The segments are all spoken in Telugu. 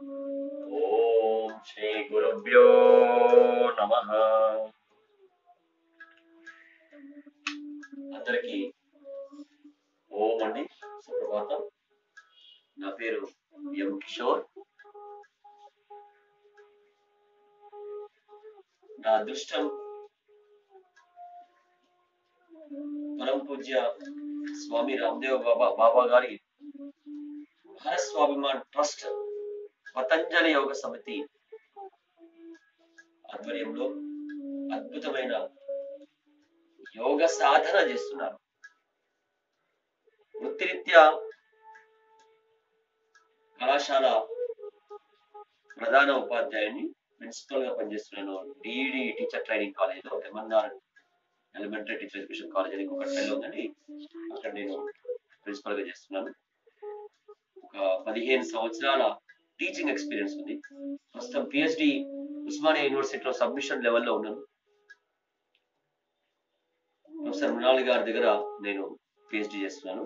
ఓం శ్రీ గురుభ్యో నమ అందరికి ఓం అండి సుప్రభాతం నా పేరు ఎం కిషోర్ నా అదృష్టం పరమ పూజ్య స్వామి రామ్దేవ్ బాబా బాబా గారి భారత్ స్వాభిమాన్ ట్రస్ట్ పతంజలి యోగ సమితి ఆధ్వర్యంలో అద్భుతమైన యోగ సాధన చేస్తున్నారు వృత్తిరీత్యా కళాశాల ప్రధాన ఉపాధ్యాయుని ప్రిన్సిపల్ గా పనిచేస్తున్నాను డిఈడి టీచర్ ట్రైనింగ్ కాలేజ్ లో MNR elementary teacher education college అని ఒక టెల్ ఉందండి అక్కడ నేను ప్రిన్సిపల్ గా చేస్తున్నాను ఒక పదిహేను సంవత్సరాల టీచింగ్ ఎక్స్పీరియన్స్ ఉంది ప్రస్తుతం పిహెచ్డి ఉస్మానియా యూనివర్సిటీలో సబ్మిషన్ లెవెల్లో ఉన్నాను ప్రొఫెసర్ మృణాలి గారి దగ్గర నేను పిహెచ్డి చేస్తున్నాను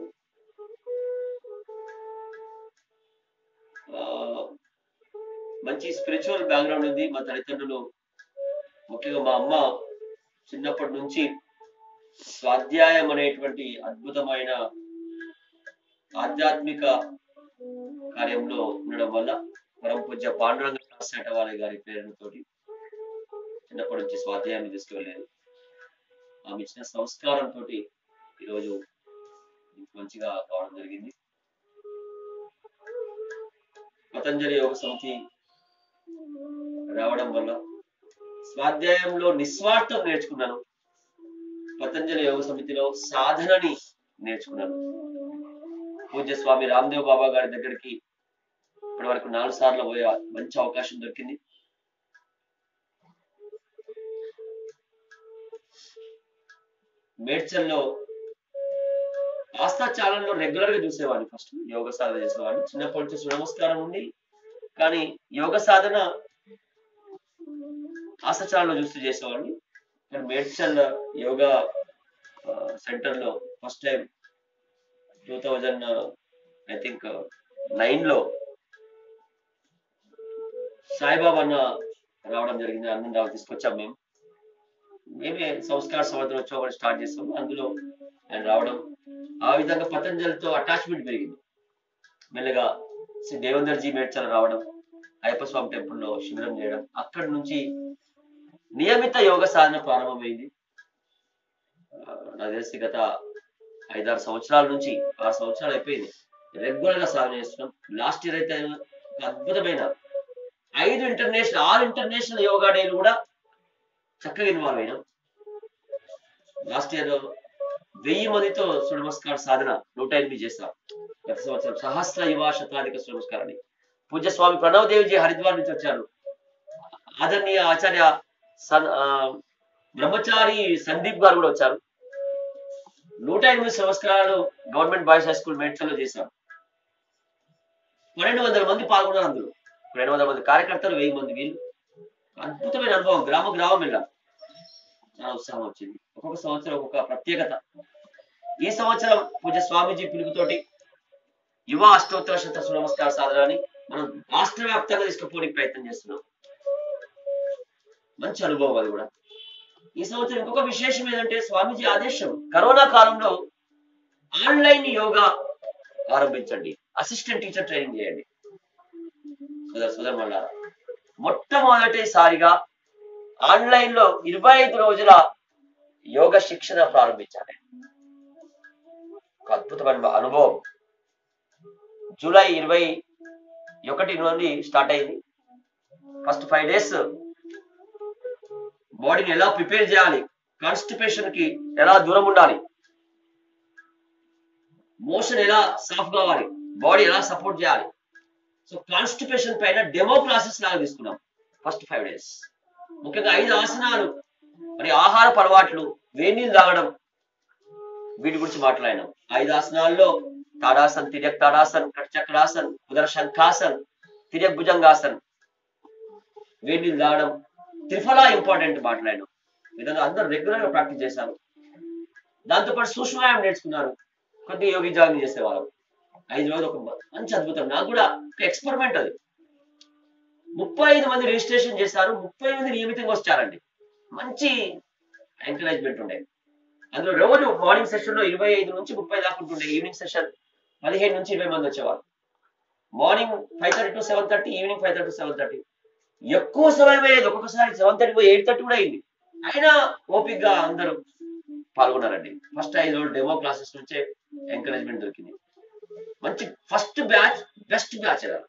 ఆ, మంచి స్పిరిచువల్ బ్యాక్గ్రౌండ్ ఉంది మా తల్లిదండ్రులు ముఖ్యంగా మా అమ్మ చిన్నప్పటి నుంచి స్వాధ్యాయం అనేటువంటి అద్భుతమైన ఆధ్యాత్మిక కార్యంలో ఉండడం వల్ల పరమ పూజ్య పాండురంగ శాటవాలయ గారి ప్రేరణతోటి చిన్నప్పటి నుంచి స్వాధ్యాయాన్ని తీసుకువెళ్ళారు ఆమె ఇచ్చిన సంస్కారంతో ఈరోజు ఇంత మంచిగా కావడం జరిగింది పతంజలి యోగ సమితి రావడం వల్ల స్వాధ్యాయంలో నిస్వార్థం నేర్చుకున్నాను పతంజలి యోగ సమితిలో సాధనని నేర్చుకున్నాను పూజ్య స్వామి రామ్దేవ్ బాబా గారి దగ్గరికి ఇప్పటి వరకు నాలుగు సార్లు పోయే మంచి అవకాశం దొరికింది మేడ్చల్లో ఆస్థా ఛానల్లో రెగ్యులర్ గా చూసేవాడిని ఫస్ట్ యోగ సాధన చేసేవాడిని చిన్నప్పటి నుంచి సూర్య నమస్కారం ఉంది కానీ యోగ సాధన ఆస్థా ఛానల్లో చూస్తూ చేసేవాడిని కానీ మేడ్చల్ యోగా సెంటర్ లో first time two thousand I think nine లో సాయిబాబా అన్న రావడం జరిగింది అన్నం రావు తీసుకొచ్చాం మేము మేమే సంస్కార సంవత్సరం స్టార్ట్ చేసాం అందులో ఆయన రావడం ఆ విధంగా పతంజలితో అటాచ్మెంట్ పెరిగింది మెల్లగా శ్రీ దేవేందర్ జీ మేడ్చల రావడం అయ్యప్ప స్వామి టెంపుల్లో శిబిరం చేయడం అక్కడి నుంచి నియమిత యోగ సాధన ప్రారంభమైంది ఆ, నాకు తెలిసి గత ఐదారు సంవత్సరాల నుంచి ఆరు సంవత్సరాలు అయిపోయింది రెగ్యులర్ గా సాధన చేస్తున్నాం లాస్ట్ ఇయర్ అయితే ఒక అద్భుతమైన ఐదు ఇంటర్నేషనల్ ఆరు ఇంటర్నేషనల్ యోగా డేలు కూడా చక్కగా ఇన్వాల్వ్ అయినాం లాస్ట్ ఇయర్ వెయ్యి మందితో సూర్య నమస్కార సాధన నూట ఎనిమిది చేస్తాం గత సంవత్సరం సహస్ర యువ శతాధిక సూర్య నమస్కారాన్ని పూజ్య స్వామి ప్రణవ్ దేవ్జీ హరిద్వార్ నుంచి వచ్చారు ఆదరణీయ ఆచార్య సన్- ఆ, బ్రహ్మచారి సందీప్ గారు కూడా వచ్చారు నూట ఎనిమిది సంవత్సరాలు గవర్నమెంట్ బాయ్స్ హై స్కూల్ మేడ్చల్లో చేశారు పన్నెండు వందల మంది పాల్గొన్నారు అందులో రెండు వందల మంది కార్యకర్తలు వెయ్యి మంది వీళ్ళు అద్భుతమైన అనుభవం గ్రామ గ్రామం వెళ్ళాం చాలా ఉత్సాహం వచ్చింది ఒక్కొక్క సంవత్సరం ఒక్కొక్క ప్రత్యేకత ఈ సంవత్సరం పూజ స్వామీజీ పిలుపుతోటి యువ అష్టోత్తర శత నమస్కార సాధనాన్ని మనం రాష్ట్ర వ్యాప్తంగా తీసుకుపోవడానికి ప్రయత్నం చేస్తున్నాం మంచి అనుభవం అది కూడా ఈ సంవత్సరం ఇంకొక విశేషం ఏంటంటే స్వామీజీ ఆదేశం కరోనా కాలంలో ఆన్లైన్ యోగా ఆరంభించండి అసిస్టెంట్ టీచర్ ట్రైనింగ్ చేయండి సోదర సోదరు మళ్ళారా మొట్టమొదటిసారిగా ఆన్లైన్ లో ఇరవై ఐదు రోజుల యోగ శిక్షణ ప్రారంభించాలి ఒక అద్భుతమైన అనుభవం జూలై ఇరవై ఒకటి నుండి స్టార్ట్ అయింది ఫస్ట్ ఫైవ్ డేస్ బాడీని ఎలా ప్రిపేర్ చేయాలి కాన్స్టిపేషన్ కి ఎలా దూరం ఉండాలి మోషన్ ఎలా సాఫ్ కావాలి బాడీ ఎలా సపోర్ట్ చేయాలి సో కాన్స్టిపేషన్ పైన డెమో క్లాసెస్ లాగా తీసుకున్నాం ఫస్ట్ ఫైవ్ డేస్ ముఖ్యంగా ఐదు ఆసనాలు మరి ఆహారపు అలవాట్లు వేడి నీళ్ళు తాగడం వీటి గురించి మాట్లాడినాం ఐదు ఆసనాల్లో తాడాసన్ తిర్యక్ తాడాసన్ కట్చక్రాసన్ ఉదర శంఖాసన్ తిర్యక్ భుజంగాసన్ వేడి నీళ్ళు తాగడం త్రిఫలా ఇంపార్టెంట్ మాట్లాడినాం ఈ విధంగా అందరూ రెగ్యులర్ గా ప్రాక్టీస్ చేశారు దాంతోపాటు సూక్ష్మయానం నేర్చుకున్నారు కొద్దిగా యోగి జాగింగ్ చేసేవాళ్ళం ఐదు రోజులు ఒక మంచి అద్భుతం నాకు కూడా ఒక ఎక్స్పెరిమెంట్ అది ముప్పై ఐదు మంది రిజిస్ట్రేషన్ చేశారు ముప్పై మంది నియమితంగా వచ్చారండి మంచి ఎంకరేజ్మెంట్ ఉండే అందులో రోజు మార్నింగ్ సెషన్ లో ఇరవై ఐదు నుంచి ముప్పై దాకా ఉంటుండే ఈవినింగ్ సెషన్ పదిహేను నుంచి ఇరవై మంది వచ్చేవారు morning five thirty to seven thirty evening five thirty to seven thirty ఎక్కువ సమయం అయ్యేది ఒక్కొక్కసారి సెవెన్ థర్టీ ఎయిట్ థర్టీ కూడా అయింది అయినా ఓపిక్ గా అందరూ పాల్గొన్నారండి ఫస్ట్ ఐదు రోజులు డెమో క్లాసెస్ నుంచే ఎంకరేజ్మెంట్ దొరికింది మంచి ఫస్ట్ బ్యాచ్ బెస్ట్ బ్యాచ్ కదా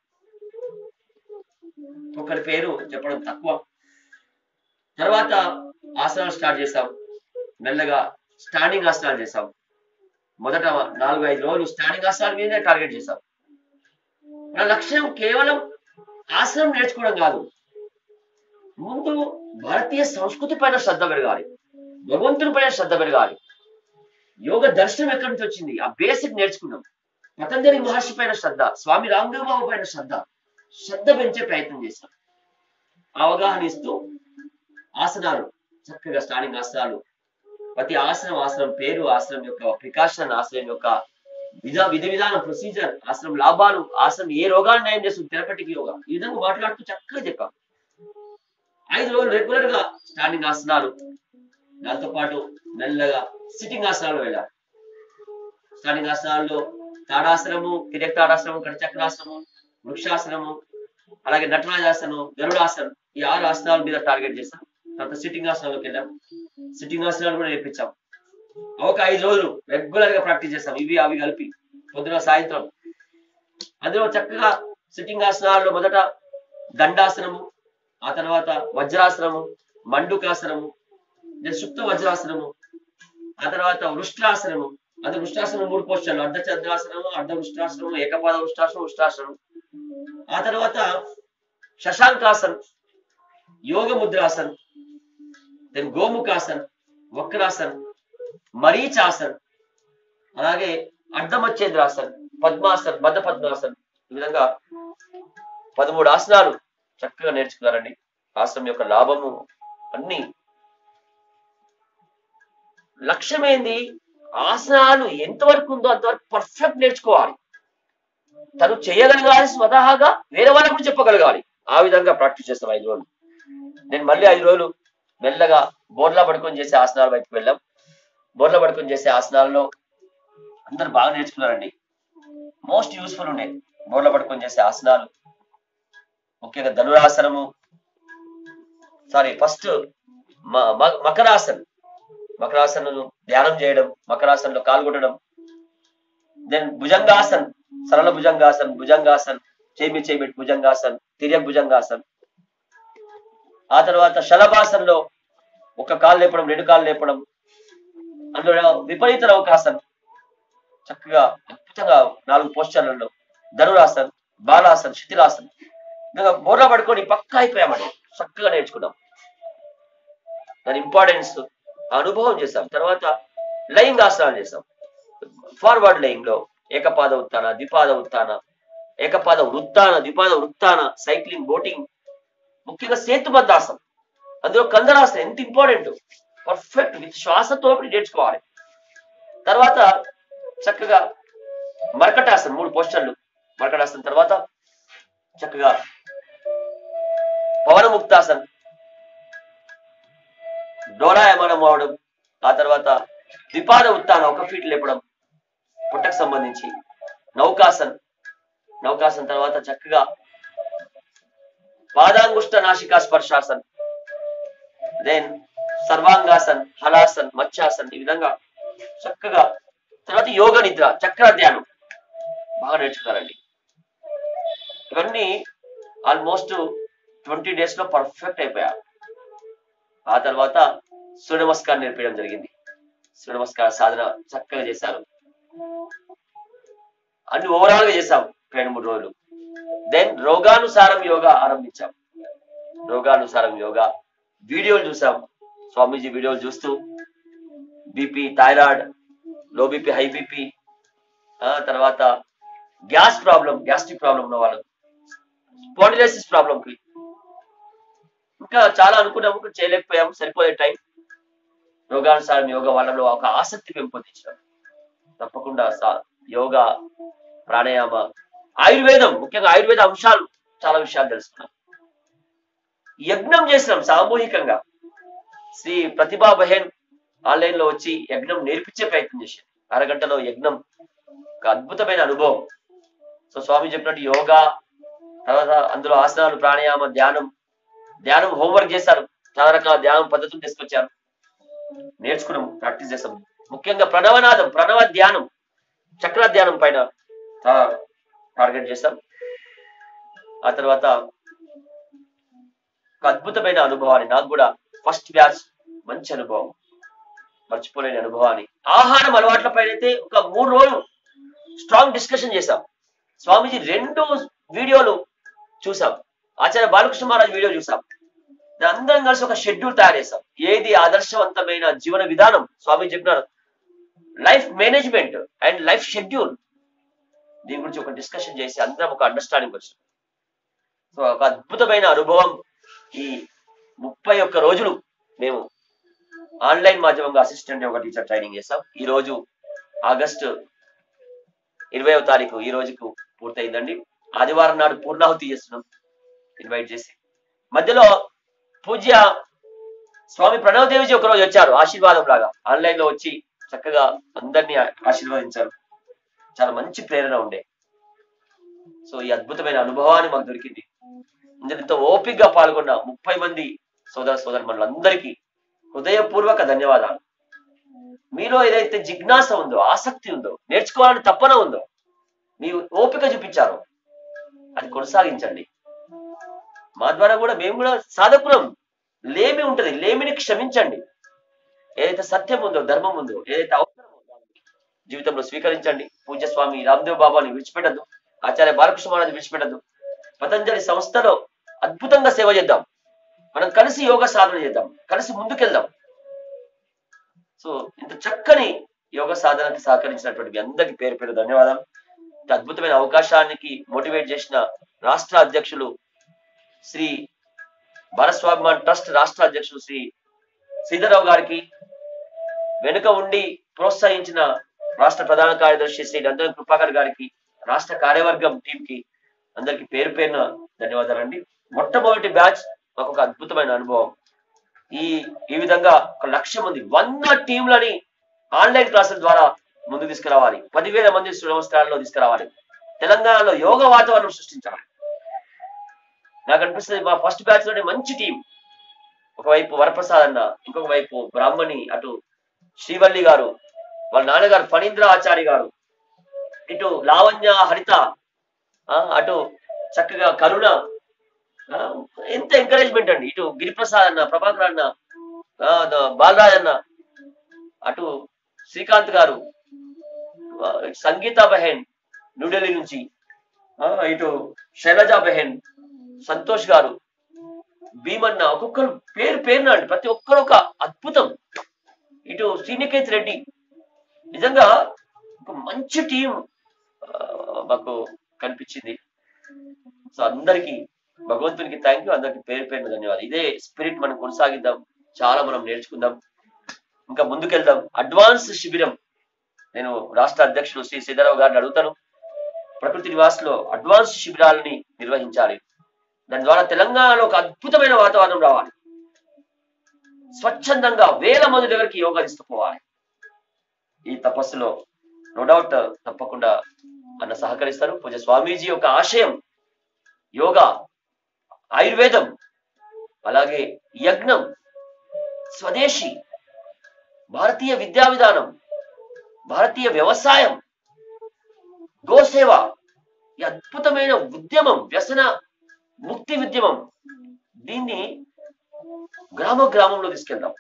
ఒకరి పేరు చెప్పడం తక్కువ తర్వాత ఆసనాలు స్టార్ట్ చేసాం మెల్లగా స్టాండింగ్ ఆసనాలు చేసాం మొదట నాలుగు ఐదు రోజులు స్టాండింగ్ ఆసనాల మీదనే టార్గెట్ చేసాం మన లక్ష్యం కేవలం ఆసనం నేర్చుకోవడం కాదు ముందు భారతీయ సంస్కృతి పైన శ్రద్ధ పెరగాలి భగవంతుని పైన శ్రద్ధ పెరగాలి యోగ దర్శనం ఎక్కడి నుంచి వచ్చింది ఆ బేసిక్ నేర్చుకున్నాం పతంజలి మహర్షి పైన శ్రద్ధ స్వామి రామదేవ్ బాబు పైన శ్రద్ధ శ్రద్ధ పెంచే ప్రయత్నం చేశాం అవగాహన ఇస్తూ ఆసనాలు చక్కగా స్టాండింగ్ ఆసనాలు ప్రతి ఆసనం ఆసనం పేరు ఆసనం యొక్క ప్రికాషన్ ఆసనం యొక్క విధ విధి విధానం ప్రొసీజర్ ఆసనం లాభాలు ఆసనం ఏ రోగాన్ని నయం చేస్తుంది థెరపటిక్ యోగా ఈ విధంగా మాట్లాడుతూ చక్కగా చెప్పాం ఐదు రోజులు రెగ్యులర్ గా స్టాండింగ్ ఆసనాలు దాంతో పాటు మెల్లగా సిట్టింగ్ ఆసనాలు వెళ్ళాలి స్టాండింగ్ ఆసనాల్లో తాడాసనము తిరగ తాడాసనము కడిచక్రాసనము వృక్షాసనము అలాగే నటరాజాసనం గరుడాసనం ఈ ఆరు ఆసనాల మీద టార్గెట్ చేస్తాం తర్వాత సిట్టింగ్ ఆసనాలకు వెళ్ళాం సిట్టింగ్ ఆసనాలు కూడా నేర్పించాం ఒక ఐదు రోజులు రెగ్యులర్ గా ప్రాక్టీస్ చేస్తాం ఇవి అవి కలిపి పొద్దున సాయంత్రం అందులో చక్కగా సిట్టింగ్ ఆసనాల్లో మొదట దండాసనము ఆ తర్వాత వజ్రాసనము మండుకాసనము సుప్త వజ్రాసనము ఆ తర్వాత వృష్టాసనము అది వృష్టాసనం మూడు పోస్టర్లు అర్ధ చంద్రాసనము అర్ధ వృష్టాసనము ఏకపాద వృష్టాసనం వృష్టాసనం ఆ తర్వాత శశాంకాసన్ యోగ ముద్రాసన్ దెన్ గోముఖాసన్ వక్రాసన్ మరీచాసన్ అలాగే అర్ధమచ్చేంద్రాసన్ పద్మాసన్ బద్ధ పద్మాసన్ ఈ విధంగా పదమూడు ఆసనాలు చక్కగా నేర్చుకున్నారండి ఆసనం యొక్క లాభము అన్ని లక్ష్యం ఏంది ఆసనాలు ఎంతవరకు ఉందో అంతవరకు పర్ఫెక్ట్ నేర్చుకోవాలి తను చేయగలగాలి స్వతహాగా వేరే వాళ్ళకు కూడా చెప్పగలగాలి ఆ విధంగా ప్రాక్టీస్ చేస్తాం ఐదు రోజులు నేను మళ్ళీ ఐదు రోజులు మెల్లగా బోర్లా పడుకొని చేసే ఆసనాల వైపు వెళ్ళాం బోర్లా పడుకొని చేసే ఆసనాల్లో అందరు బాగా నేర్చుకున్నారండి మోస్ట్ యూస్ఫుల్ ఉండే బోర్లా పడుకొని చేసే ఆసనాలు ముఖ్యంగా ధనురాసనము సారీ ఫస్ట్ మకరాసన్ మకరాసనం ధ్యానం చేయడం మకరాసనంలో కాల్గొట్టడం దెన్ భుజంగాసన్ సరళ భుజంగాసన్ భుజంగాసన్ చేమి చేమిటి భుజంగాసన్ తిర్యక్ భుజంగాసన్ ఆ తర్వాత శలభాసనంలో ఒక కాలు లేపడం రెండు కాళ్ళు లేపడం అందులో విపరీత అవకాశం చక్కగా అద్భుతంగా నాలుగు పోస్టర్లలో ధనురాసన్ బాలాసన్ శిథిలాసన్ ఇంకా బోర్లా పడుకొని పక్కా అయిపోయామండి చక్కగా నేర్చుకున్నాం దాని ఇంపార్టెన్స్ అనుభవం చేసాం తర్వాత లయింగ్ ఆసనాలు చేసాం ఫార్వర్డ్ లయింగ్ లో ఏకపాద ఉత్తాన ద్విపాద ఉత్తాన ఏకపాద వృత్తాన ద్విపాద వృత్తాన సైక్లింగ్ బోటింగ్ ముఖ్యంగా సేతుబద్ధాసనం అందులో కందరాసనం ఎంత ఇంపార్టెంట్ పర్ఫెక్ట్ విత్ శ్వాసతో నేర్చుకోవాలి తర్వాత చక్కగా మర్కటాసనం మూడు పోస్టర్లు మర్కటాసనం తర్వాత చక్కగా పవనముక్తాసన్ డోరాయమానం అవడం ఆ తర్వాత ద్విపాద ఉత్తాన ఒక ఫీట్ లేపడం పుట్టకు సంబంధించి నౌకాసన్ నౌకాసన్ తర్వాత చక్కగా పాదాంగుష్ట నాసికా స్పర్శాసన్ దెన్ సర్వాంగాసన్ హలాసన్ మత్స్యాసన్ ఈ విధంగా చక్కగా తర్వాత యోగ నిద్ర చక్ర ధ్యానం బాగా నేర్చుకున్నారండి ఇవన్నీ ఆల్మోస్ట్ ట్వంటీ డేస్ లో పర్ఫెక్ట్ అయిపోయారు ఆ తర్వాత సూర్య నమస్కారం నేర్పించడం జరిగింది సూర్య నమస్కార సాధన చక్కగా చేశారు అన్ని ఓవరాల్ గా చేశాం రెండు మూడు రోజులు దెన్ రోగానుసారం యోగా ఆరంభించాం రోగానుసారం యోగా వీడియోలు చూసాం స్వామీజీ వీడియోలు చూస్తూ బీపీ థైరాయిడ్ లో బీపీ హై బీపీ తర్వాత గ్యాస్ ప్రాబ్లం గ్యాస్ట్రిక్ ప్రాబ్లం ఉన్న వాళ్ళు స్పాండిలైసిస్ ప్రాబ్లం కి ఇంకా చాలా అనుకున్నాము కానీ చేయలేకపోయాము సరిపోయే టైం యోగానుసారం యోగా వాళ్ళలో ఒక ఆసక్తి పెంపొందించడం తప్పకుండా సా- యోగా ప్రాణాయామ ఆయుర్వేదం ముఖ్యంగా ఆయుర్వేద అంశాలు చాలా విషయాలు తెలుసుకున్నాం యజ్ఞం చేసినాం సామూహికంగా శ్రీ ప్రతిభా బహెన్ ఆన్లైన్ లో వచ్చి యజ్ఞం నేర్పించే ప్రయత్నం చేసింది అరగంటలో యజ్ఞం ఒక అద్భుతమైన అనుభవం సో స్వామి చెప్పినట్టు యోగా తర్వాత అందులో ఆసనాలు ప్రాణాయామ ధ్యానం ధ్యానం హోంవర్క్ చేశారు చాలా రకాల ధ్యానం పద్ధతులు తీసుకొచ్చారు నేర్చుకున్నాం ప్రాక్టీస్ చేస్తాం ముఖ్యంగా ప్రణవనాదం ప్రణవ ధ్యానం చక్ర ధ్యానం పైన టార్గెట్ చేస్తాం ఆ తర్వాత ఒక అద్భుతమైన అనుభవాన్ని నాకు కూడా ఫస్ట్ బ్యాచ్ మంచి అనుభవం మర్చిపోలేని అనుభవాన్ని ఆహారం అలవాట్ల పైన అయితే ఒక మూడు రోజులు స్ట్రాంగ్ డిస్కషన్ చేశాం స్వామీజీ రెండు వీడియోలు చూసాం ఆచార్య బాలకృష్ణ మహారాజ్ వీడియో చూసాం అందరం కలిసి ఒక షెడ్యూల్ తయారు చేస్తాం ఏది ఆదర్శవంతమైన జీవన విధానం స్వామి చెప్పినారు life management and life schedule దీని గురించి ఒక డిస్కషన్ చేసి అందరం ఒక అండర్స్టాండింగ్ వచ్చింది సో ఒక అద్భుతమైన అనుభవం ఈ ముప్పై ఒక్క రోజులు మేము ఆన్లైన్ మాధ్యమంగా అసిస్టెంట్ ఒక టీచర్ ట్రైనింగ్ చేస్తాం ఈ రోజు ఆగస్టు ఇరవైవ తారీఖు ఈ రోజుకు పూర్తయిందండి ఆదివారం నాడు పూర్ణాహుతి చేస్తున్నాం ఇన్వైట్ చేసి మధ్యలో పూజ్య స్వామి ప్రణవ్ దేవిజీ ఒక రోజు వచ్చారు ఆశీర్వాదం లాగా ఆన్లైన్ లో వచ్చి చక్కగా అందరినీ ఆశీర్వదించారు చాలా మంచి ప్రేరణ ఉండే సో ఈ అద్భుతమైన అనుభవాన్ని మాకు దొరికింది ఇంత ఓపికగా పాల్గొన్న ముప్పై మంది సోదర సోదర మనులందరికీ హృదయపూర్వక ధన్యవాదాలు మీలో ఏదైతే జిజ్ఞాస ఉందో ఆసక్తి ఉందో నేర్చుకోవాలని తప్పన ఉందో మీ ఓపిక చూపించారో అది కొనసాగించండి మా ద్వారా కూడా మేము కూడా సాధకులం లేమి ఉంటది లేమిని క్షమించండి ఏదైతే సత్యం ఉందో ధర్మం ఉందో ఏదైతే అవసరం ఉందో జీవితంలో స్వీకరించండి పూజ్య స్వామి రామ్దేవ్ బాబాని విడిచిపెట్టద్దు ఆచార్య బాలకృష్ణ మహారాజు విడిచిపెట్టద్దు పతంజలి సంస్థలో అద్భుతంగా సేవ చేద్దాం మనం కలిసి యోగ సాధన చేద్దాం కలిసి ముందుకెళ్దాం సో ఇంత చక్కని యోగ సాధనకి సహకరించినటువంటి మీ అందరికి పేరు పేరు ధన్యవాదాలు ఇంత అద్భుతమైన అవకాశానికి మోటివేట్ చేసిన రాష్ట్ర అధ్యక్షులు శ్రీ భారస్వాభిమాన్ ట్రస్ట్ రాష్ట్ర అధ్యక్షులు శ్రీ శ్రీధరరావు గారికి వెనుక ఉండి ప్రోత్సహించిన రాష్ట్ర ప్రధాన కార్యదర్శి శ్రీ నందన కృపాకర్ గారికి రాష్ట్ర కార్యవర్గం టీం కి అందరికి పేరు పేరున ధన్యవాదాలండి మొట్టమొదటి బ్యాచ్ మాకు ఒక అద్భుతమైన అనుభవం ఈ ఈ విధంగా ఒక లక్ష మంది వంద టీంలని ఆన్లైన్ క్లాసుల ద్వారా ముందుకు తీసుకురావాలి పదివేల మంది సంవత్సరాల్లో తీసుకురావాలి తెలంగాణలో యోగ వాతావరణం సృష్టించాలి నాకు అనిపిస్తుంది మా ఫస్ట్ బ్యాచ్ లోనే మంచి టీం ఒకవైపు వరప్రసాద్ అన్న ఇంకొక వైపు బ్రాహ్మణి అటు శ్రీవల్లి గారు వాళ్ళ నాన్నగారు ఫణీంద్ర ఆచారి గారు ఇటు లావణ్య హరిత ఆ, అటు చక్కగా కరుణ ఆ, ఎంత ఎంకరేజ్మెంట్ అండి ఇటు గిరిప్రసాద్ అన్న ప్రభాకర్ అన్న ఆ, ద- బాలరాజ్ అన్న అటు శ్రీకాంత్ గారు ఆ, సంగీత బెహెన్ న్యూఢిల్లీ నుంచి ఆ, ఇటు శైలజా బెహెన్ సంతోష్ గారు భీమన్న ఒక్కొక్కరు పేరు పేరున అండి ప్రతి ఒక్కరు ఒక అద్భుతం ఇటు శ్రీనికేత్ రెడ్డి నిజంగా ఒక మంచి టీం మాకు కనిపించింది సో అందరికి భగవంతునికి థ్యాంక్ యూ అందరికి పేరు పేరున ధన్యవాదాలు ఇదే స్పిరిట్ మనం కొనసాగిద్దాం చాలా మనం నేర్చుకుందాం ఇంకా ముందుకెళ్దాం అడ్వాన్స్ శిబిరం నేను రాష్ట్ర అధ్యక్షుడు శ్రీ సీతారావు గారిని అడుగుతాను ప్రకృతి నివాస్ లో అడ్వాన్స్ శిబిరాలని నిర్వహించాలి దాని ద్వారా తెలంగాణలో ఒక అద్భుతమైన వాతావరణం రావాలి స్వచ్ఛందంగా వేల మంది దగ్గరికి యోగా తీసుకుపోవాలి ఈ తపస్సులో నో డౌట్ తప్పకుండా అన్న సహకరిస్తారు పూజ స్వామీజీ యొక్క ఆశయం యోగా ఆయుర్వేదం అలాగే యజ్ఞం స్వదేశీ భారతీయ విద్యా విధానం భారతీయ వ్యవసాయం గోసేవ ఈ అద్భుతమైన ఉద్యమం వ్యసన ముక్తి ఉద్యమం దీన్ని గ్రామ గ్రామంలో తీసుకెళ్దాం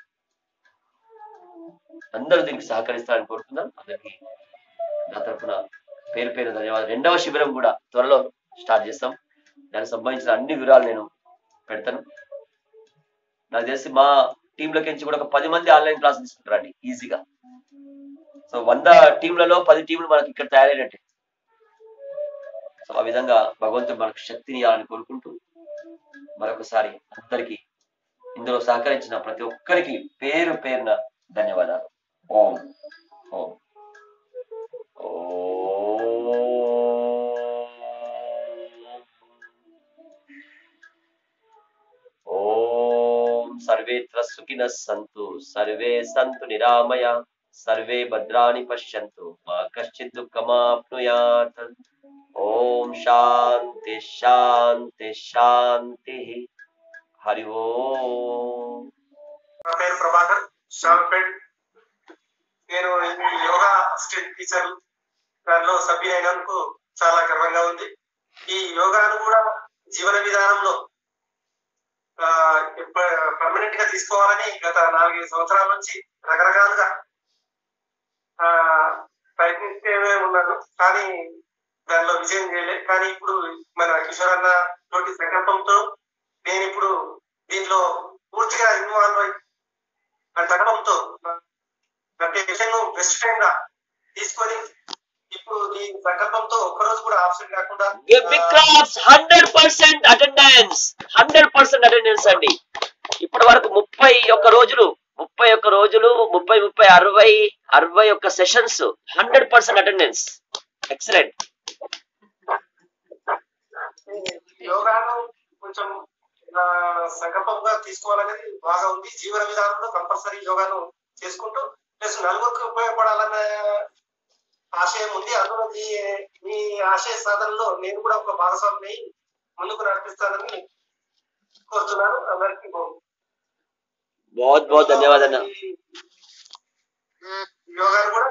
అందరూ దీనికి సహకరిస్తారని కోరుకుందాం అందరికి నా తరఫున పేరు పేరు ధన్యవాదాలు రెండవ శిబిరం కూడా త్వరలో స్టార్ట్ చేస్తాం దానికి సంబంధించిన అన్ని వివరాలు నేను పెడతాను నాకు తెలిసి మా టీంలోకి నుంచి కూడా ఒక పది మంది ఆన్లైన్ క్లాస్ తీసుకుంటారండి ఈజీగా సో వంద టీంలలో పది టీంలు మనకి ఇక్కడ తయారైనట్టే సో ఆ విధంగా భగవంతుడు మనకు శక్తిని ఇవ్వాలని కోరుకుంటూ మరొకసారి అందరికీ ఇందులో సహకరించిన ప్రతి ఒక్కరికి పేరు పేరున ధన్యవాదాలు ఓం ఓం ఓం సర్వేత్ర సుఖినః సంతు సర్వే సంతు నిరామయ సర్వే భద్రాణి పశ్యంతు మా కశ్చిత్ దుఃఖమాప్నుయాత్ ఓం శాంతి శాంతి శాంతి హరి ఓం నా పేరు ప్రభాకర్ షాంపేట్ నేను ఈ యోగా అసిస్టెంట్ టీచర్ దానిలో సభ్యులైనందుకు చాలా గర్వంగా ఉంది ఈ యోగాను కూడా జీవన విధానంలో పర్మనెంట్ గా తీసుకోవాలని గత నాలుగైదు సంవత్సరాల నుంచి రకరకాలుగా ఆ, ప్రయత్నిస్తే ఉన్నాను కానీ దానిలో విజయం చేయలేదు కానీ ఇప్పుడు మన కిషోర్ అన్న తోటి సంకల్పంతో నేను ఇప్పుడు దీంట్లో పూర్తిగా ఇన్వాల్వ్ అయి ఆ తగ్గడంతో నా పేషెంట్ ను బెస్ట్ ఫ్రెండ్ గా తీసుకొని ఇప్పుడు దీని సంకల్పంతో ఒక్కరోజు కూడా ఆబ్సెంట్ కాకుండా because hundred percent attendance hundred percent attendance అండి ఇప్పటి వరకు ముప్పై ఒక్క రోజులు ముప్పై ఒక్క రోజులు ముప్పై ముప్పై అరవై అరవై ఒక్క sessions hundred percent attendance excellent ఈ యోగాను కొంచెం ఆ, సంకల్పంగా తీసుకోవాలనేది బాగా ఉంది జీవన విధానంలో కంపల్సరీ యోగాను చేసుకుంటూ ప్లస్ నలుగురికి ఉపయోగపడాలన్న ఆశయం ఉంది అందులో మీ మీ ఆశయ సాధనలో నేను కూడా ఒక భాగస్వామిని అయి ముందుకు నడిపిస్తానని కోరుతున్నాను అందరికీ బాగుంది बहुत बहुत धन्यवाद अण्णा యోగాను కూడా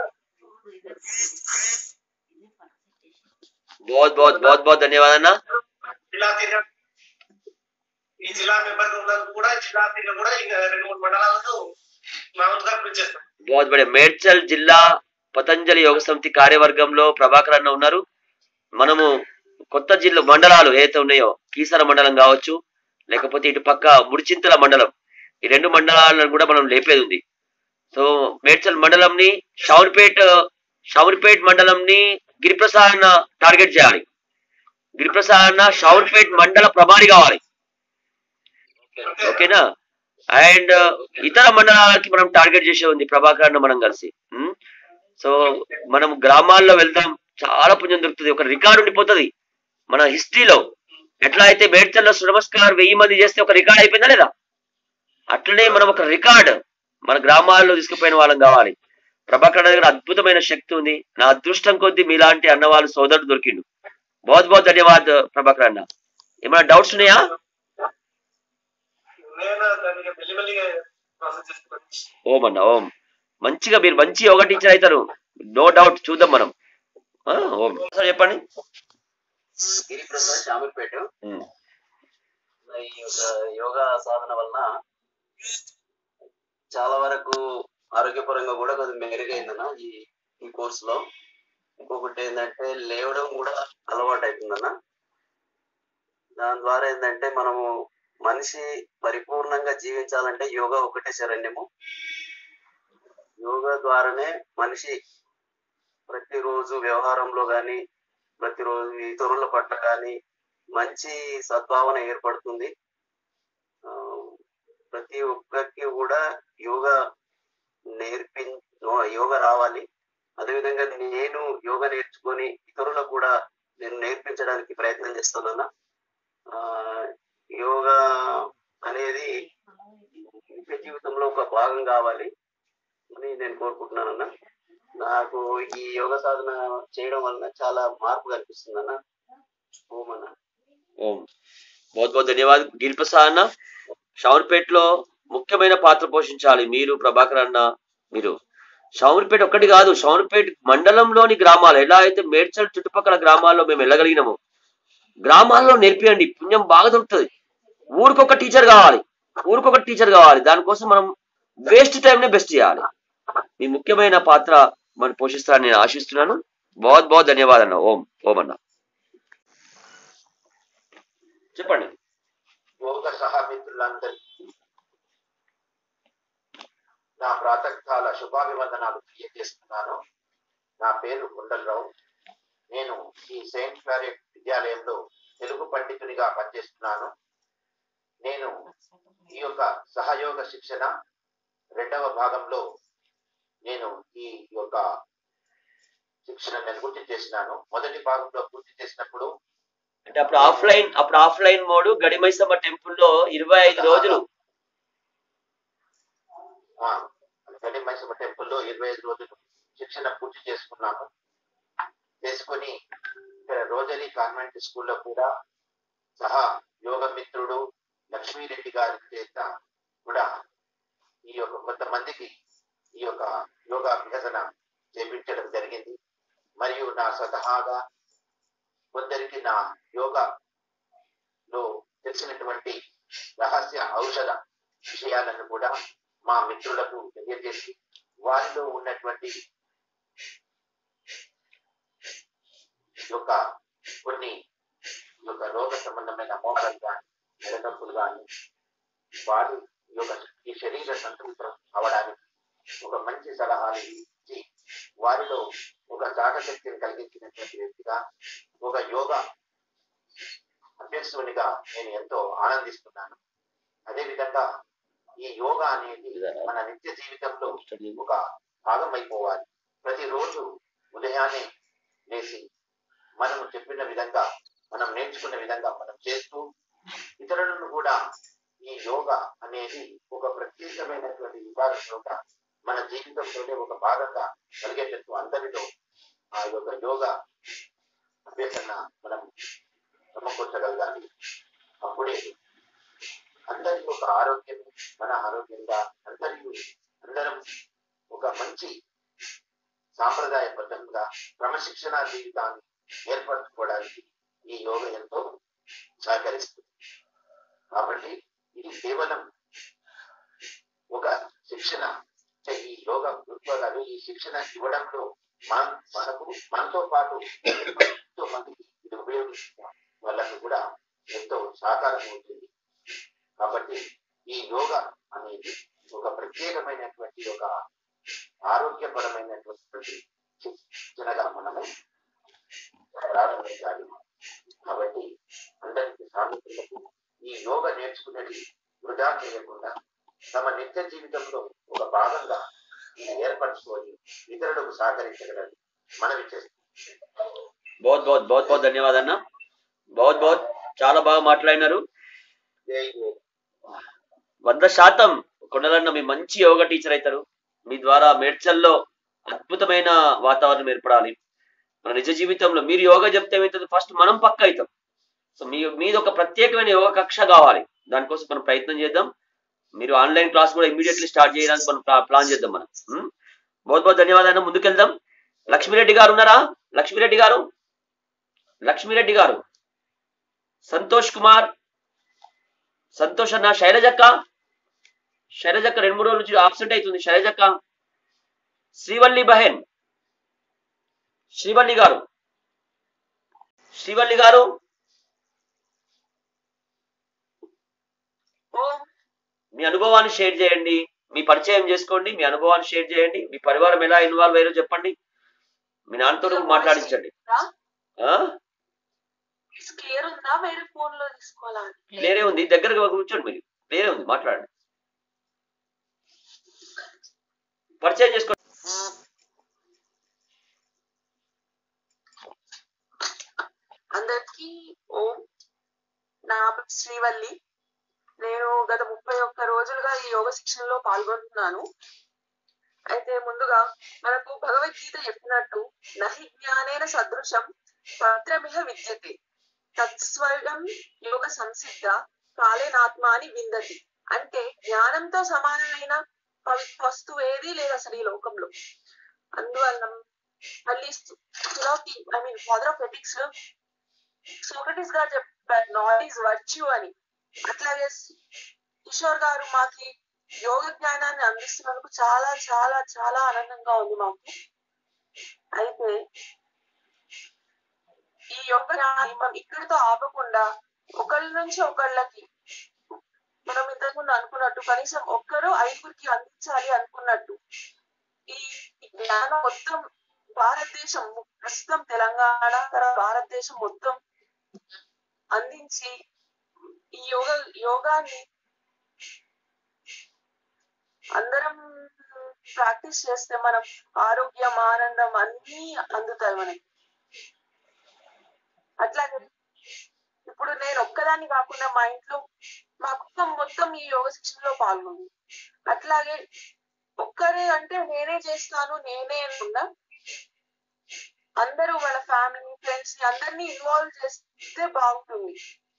बहुत बहुत बहुत बहुत धन्यवाद अण्णा జిల్లా తీరు ఈ జిల్లా మెంబర్ ఉన్నందుకు కూడా జిల్లా తీరు కూడా ఇంకా రెండు మూడు మండలాలకు మా వంతుగా కృషి చేస్తాం बहुत बड़े మేడ్చల్ జిల్లా పతంజలి యోగ సమితి కార్యవర్గంలో ప్రభాకర్ అన్న ఉన్నారు మనము కొత్త జిల్లా మండలాలు ఏదైతే ఉన్నాయో కీసర మండలం కావచ్చు లేకపోతే ఇటు పక్క ముడిచింతల మండలం ఈ రెండు మండలాలను కూడా మనం లేపేది ఉంది సో మేడ్చల్ మండలంని షౌన్పేట్ షౌన్పేట్ మండలంని గిరిప్రసాద్ అన్న టార్గెట్ చేయాలి గిరిప్రసాద్ అన్న షౌన్పేట్ మండల ప్రభారి కావాలి ఓకేనా అండ్ ఇతర మండలాలకి మనం టార్గెట్ చేసే ఉంది ప్రభాకర్ అన్న మనం కలిసి ఉమ్. సో మనం గ్రామాల్లో వెళ్దాం చాలా పుణ్యం దొరుకుతుంది ఒక రికార్డు ఉండిపోతుంది మన హిస్టరీలో ఎట్లా అయితే మేడ్చల్లో నమస్కారం వెయ్యి మంది చేస్తే ఒక రికార్డ్ అయిపోయిందా లేదా అట్లనే మనం ఒక రికార్డ్ మన గ్రామాల్లో తీసుకుపోయిన వాళ్ళం కావాలి ప్రభాకర్ అన్న దగ్గర అద్భుతమైన శక్తి ఉంది నా అదృష్టం కొద్దీ మీలాంటి అన్నవాళ్ళు సోదరుడు దొరికిండు బహుత్ బహుత్ ధన్యవాద్ ప్రభాకర్ అన్న ఏమైనా డౌట్స్ ఉన్నాయా నేను దానికి మెల్లిమెల్లిగా ప్రాసెస్ చేస్తున్నాను ఓం అన్న ఓం మంచిగా మీరు మంచి యోగా టీచర్ అవుతారు నో డౌట్ చూద్దాం మనం ఆ, ఓం సార్ చెప్పండి గిరిప్రసాద్ శామిపేట ఉమ్, ఈ యొక్క యోగా సాధన వలన చాలా వరకు ఆరోగ్యపరంగా కూడా కొద్దిగా మెరుగైందన్న ఈ ఈ కోర్స్ లో ఇంకొకటి ఏంటంటే లేవడం కూడా అలవాటు అవుతుందన్న దాని ద్వారా ఏంటంటే మనము మనిషి పరిపూర్ణంగా జీవించాలంటే యోగా ఒకటే శరణ్యము యోగా ద్వారానే మనిషి ప్రతిరోజు వ్యవహారంలో కానీ ప్రతిరోజు ఇతరుల పట్ల కానీ మంచి సద్భావన ఏర్పడుతుంది ఆ, ప్రతి ఒక్కరికి కూడా యోగా నేర్పి యోగా రావాలి అదేవిధంగా నేను యోగా నేర్చుకొని ఇతరులకు కూడా నేను నేర్పించడానికి ప్రయత్నం చేస్తున్నాను ఆ, యోగా అనేది నిత్య జీవితంలో ఒక భాగం కావాలి అని నేను కోరుకుంటున్నానన్న నాకు ఈ యోగా సాధన చేయడం వలన చాలా మార్పు కనిపిస్తుంది అన్న ఓమన్నా ఓం బహుత్ బహుత్ ధన్యవాద్ గిరిప్రసాద్ అన్న షావుర్పేట్ లో ముఖ్యమైన పాత్ర పోషించాలి మీరు ప్రభాకర్ అన్న మీరు షావుర్పేట ఒక్కటి కాదు షావుర్పేట్ మండలంలోని గ్రామాలు ఎలా అయితే మేడ్చల్ చుట్టుపక్కల గ్రామాల్లో మేము వెళ్ళగలిగినాము గ్రామాల్లో నేర్పియండి పుణ్యం బాగా దొరుకుతుంది ఊరికొక టీచర్ కావాలి ఊరికొక టీచర్ కావాలి దానికోసం మనం వేస్ట్ టైం నే బెస్ట్ చేయాలి మీ ముఖ్యమైన పాత్ర మనం పోషిస్తారని నేను ఆశిస్తున్నాను బహుత్ బహుత్ ధన్యవాద్ అన్న ఓం ఓం అన్న చెప్పండి యోగ సహమిత్రులందరికీ నా ప్రాతకాల శుభాభివందనాలు తెలియజేస్తున్నాను నా పేరు గుండలరావు నేను ఈ సెయింట్ క్లారెట్ విద్యాలయంలో తెలుగు పండితునిగా పనిచేస్తున్నాను నేను ఈ యొక్క సహయోగ శిక్షణ రెండవ భాగంలో నేను ఈ యొక్క శిక్షణ నేను పూర్తి చేసినాను మొదటి భాగంలో పూర్తి చేసినప్పుడు అంటే అప్పుడు ఆఫ్లైన్ అప్పుడు ఆఫ్లైన్ మోడ్ గడిమైసమ్మ టెంపుల్ లో ఇరవై ఐదు రోజులు గడి మైసమ్మ టెంపుల్లో ఇరవై ఐదు రోజులు శిక్షణ పూర్తి చేసుకున్నాను చేసుకొని ఇక్కడ రోజరీ కాన్వెంట్ స్కూల్లో కూడా సహా యోగ మిత్రుడు లక్ష్మీరెడ్డి గారి చేత కూడా ఈ యొక్క కొంతమందికి ఈ యొక్క యోగా అభ్యసన చేపించడం జరిగింది మరియు నా స్వతహాగా కొందరికి నా యోగాలో తెలిసినటువంటి రహస్య ఔషధ విషయాలను కూడా మా మిత్రులకు తెలియజేసి వారిలో ఉన్నటువంటి యొక్క కొన్ని ఈ యొక్క రోగ సంబంధమైన మోకాలు కానీ మెడనొప్పులు కానీ వారి యొక్క ఈ శరీర సంతృప్తం అవడానికి ఒక మంచి సలహాలు ఇచ్చి వారిలో ఒక చాకశక్తిని కలిగించినటువంటి వ్యక్తిగా ఒక యోగా అభ్యసునిగా నేను ఎంతో ఆనందిస్తున్నాను అదేవిధంగా ఈ యోగా అనేది మన నిత్య జీవితంలో ఒక భాగం అయిపోవాలి ప్రతిరోజు ఉదయాన్నే లేచి మనం చెప్పిన విధంగా మనం నేర్చుకున్న విధంగా మనం చేస్తూ ఇతరులను కూడా ఈ యోగా అనేది ఒక ప్రత్యేకమైనటువంటి విభాగం యోగా మన జీవితంలోనే ఒక భాగంగా కలిగేటట్టు అందరిలో ఆ యొక్క యోగా అభ్యసన మనం సమకూర్చగలగాలి అప్పుడే అందరి ఒక ఆరోగ్యం మన ఆరోగ్యంగా అందరి అందరం ఒక మంచి సాంప్రదాయబద్ధంగా క్రమశిక్షణ జీవితాన్ని ఏర్పరచుకోవడానికి ఈ యోగ ఎంతో సహకరిస్తుంది కాబట్టి ఇది కేవలం ఒక శిక్షణ అంటే ఈ యోగ ఉద్యోగాలు ఈ శిక్షణ ఇవ్వడంలో మన మనకు మనతో పాటు ఎంతో మందికి ఇది ఉపయోగిస్తున్న వాళ్ళకు కూడా ఎంతో సహకారం ఉంటుంది కాబట్టి ఈ యోగా అనేది ఒక ప్రత్యేకమైనటువంటి ఒక ఆరోగ్యపరమైనటువంటి శిక్షణగా మనము ప్రారంభించాలి కాబట్టి అందరికి సాధితులకు ఈ యోగ నేర్చుకునేది వృధా చేయకుండా తమ నిత్య జీవితంలో ఒక భాగంగా ఇది ఏర్పరచుకొని ఇతరులకు సహకరించగలరు మనవి చేస్తుంది బహుత్ బహుత్ బహుత్ బహుత్ ధన్యవాదాలు అన్న బహుత్ బహుత్ చాలా బాగా మాట్లాడినారు జై గురు. వంద శాతం కొండలన్న మీ మంచి యోగా టీచర్ అవుతారు మీ ద్వారా మేడ్చల్లో అద్భుతమైన వాతావరణం ఏర్పడాలి మన నిజ జీవితంలో మీరు యోగా చెప్తే ఏమవుతుంది ఫస్ట్ మనం పక్క అవుతాం సో మీ మీది ఒక ప్రత్యేకమైన యోగా కక్ష కావాలి దానికోసం మనం ప్రయత్నం చేద్దాం మీరు ఆన్లైన్ క్లాస్ కూడా ఇమీడియట్లీ స్టార్ట్ చేయడానికి మనం ప్లా- ప్లాన్ చేద్దాం మనం ఉమ్? బహుత్ బహుత్ ధన్యవాదాలు ముందుకెళ్దాం లక్ష్మీరెడ్డి గారు ఉన్నారా లక్ష్మీరెడ్డి గారు లక్ష్మీరెడ్డి గారు సంతోష్ కుమార్ సంతోష్ అన్న శైలజక్క శైలజక్క రెండు మూడు రోజుల నుంచి ఆబ్సెంట్ అవుతుంది శైలజక్క శ్రీవల్లి బహెన్ శ్రీవల్లి గారు శ్రీవల్లి గారు ఓం మీ అనుభవాన్ని షేర్ చేయండి మీ పరిచయం చేసుకోండి మీ అనుభవాన్ని షేర్ చేయండి మీ పరివారం ఎలా ఇన్వాల్వ్ అయ్యారో చెప్పండి మీ నాన్నతో కూడా మాట్లాడించండి ఆ? క్లియర్ ఉందా వేరే ఫోన్ లో తీసుకోవాలా అని? క్లియరే ఉంది దగ్గరగా కూర్చోండి మీరు క్లియరే ఉంది మాట్లాడండి పరిచయం చేసుకోండి అందరికి ఓం నా పేరు శ్రీవల్లి నేను గత ముప్పై ఒక్క రోజులుగా ఈ యోగ శిక్షణలో పాల్గొంటున్నాను అయితే ముందుగా మనకు భగవద్గీత చెప్పినట్టు నహి జ్ఞానేన సదృశం పత్రమిహ విద్యతే తత్స్వయం యోగ సంసిద్ధ కాలేనాత్మాని విందతి అంటే జ్ఞానంతో సమానమైన పవి- వస్తువు ఏది లేదు అసలు ఈ లోకంలో అందువల్ల మళ్ళీ philosophy I mean father of ethics Socrates గారు చెప్పారు నాలెడ్జ్ వర్చ్యూ అని అట్లాగే కిషోర్ గారు మాకి యోగ జ్ఞానాన్ని అందిస్తున్నందుకు చాలా చాలా చాలా ఆనందంగా ఉంది మాకు అయితే ఈ యోగ జ్ఞానాన్ని మనం ఇక్కడితో ఆపకుండా ఒకళ్ళ నుంచి ఒకళ్ళకి మనం ఇంతకుముందు అనుకున్నట్టు కనీసం ఒక్కరు ఐదుగురికి అందించాలి అనుకున్నట్టు ఈ జ్ఞానం మొత్తం భారతదేశం ప్రస్తుతం తెలంగాణ తర్వాత భారతదేశం మొత్తం అందించి ఈ యోగ యోగాన్ని అందరం ప్రాక్టీస్ చేస్తే మనం ఆరోగ్యం ఆనందం అన్నీ అందుతాయి మనకి అట్లాగే ఇప్పుడు నేను ఒక్కదాన్ని కాకుండా మా ఇంట్లో మా కుటుంబం మొత్తం ఈ యోగ శిక్షణలో పాల్గొంది అట్లాగే ఒక్కరే అంటే నేనే చేస్తాను నేనే అనుకున్నా అందరూ వాళ్ళ ఫ్యామిలీ ఫ్రెండ్స్ ని అందరినీ ఇన్వాల్వ్ చేస్తే బాగుంటుంది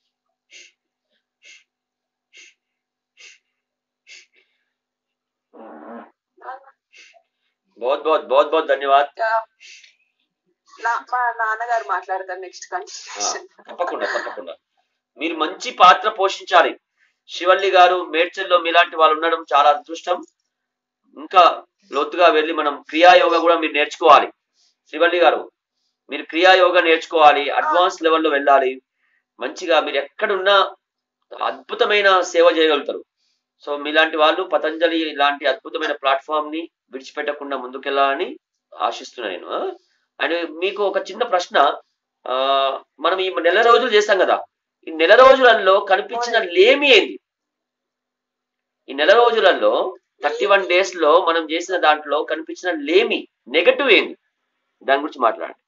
बहुत बहुत बहुत बहुत धन्यवाद ఆ, నా- మా నాన్నగారు మాట్లాడతారు నెక్స్ట్ ఆ, కంటిన్యూషన్ తప్పకుండా తప్పకుండా మీరు మంచి పాత్ర పోషించాలి శివల్లి గారు మేడ్చల్లో మీలాంటి వాళ్ళు ఉండడం చాలా అదృష్టం ఇంకా లోతుగా వెళ్ళి మనం క్రియాయోగ కూడా మీరు నేర్చుకోవాలి శివల్లి గారు మీరు క్రియాయోగ నేర్చుకోవాలి అడ్వాన్స్ లెవెల్లో వెళ్ళాలి మంచిగా మీరు ఎక్కడున్నా అద్భుతమైన సేవ చేయగలుగుతారు సో మీలాంటి వాళ్ళు పతంజలి ఇలాంటి అద్భుతమైన ప్లాట్ఫామ్ ని విడిచిపెట్టకుండా ముందుకెళ్ళాలని ఆశిస్తున్నాను నేను ఆ? అండ్ మీకు ఒక చిన్న ప్రశ్న ఆ మనం ఈ నెల రోజులు చేస్తాం కదా ఈ నెల రోజులలో కనిపించిన లేమి ఏంది ఈ నెల రోజులలో థర్టీ వన్ డేస్ లో మనం చేసిన దాంట్లో కనిపించిన లేమి నెగటివ్ ఏంది దాని గురించి మాట్లాడండి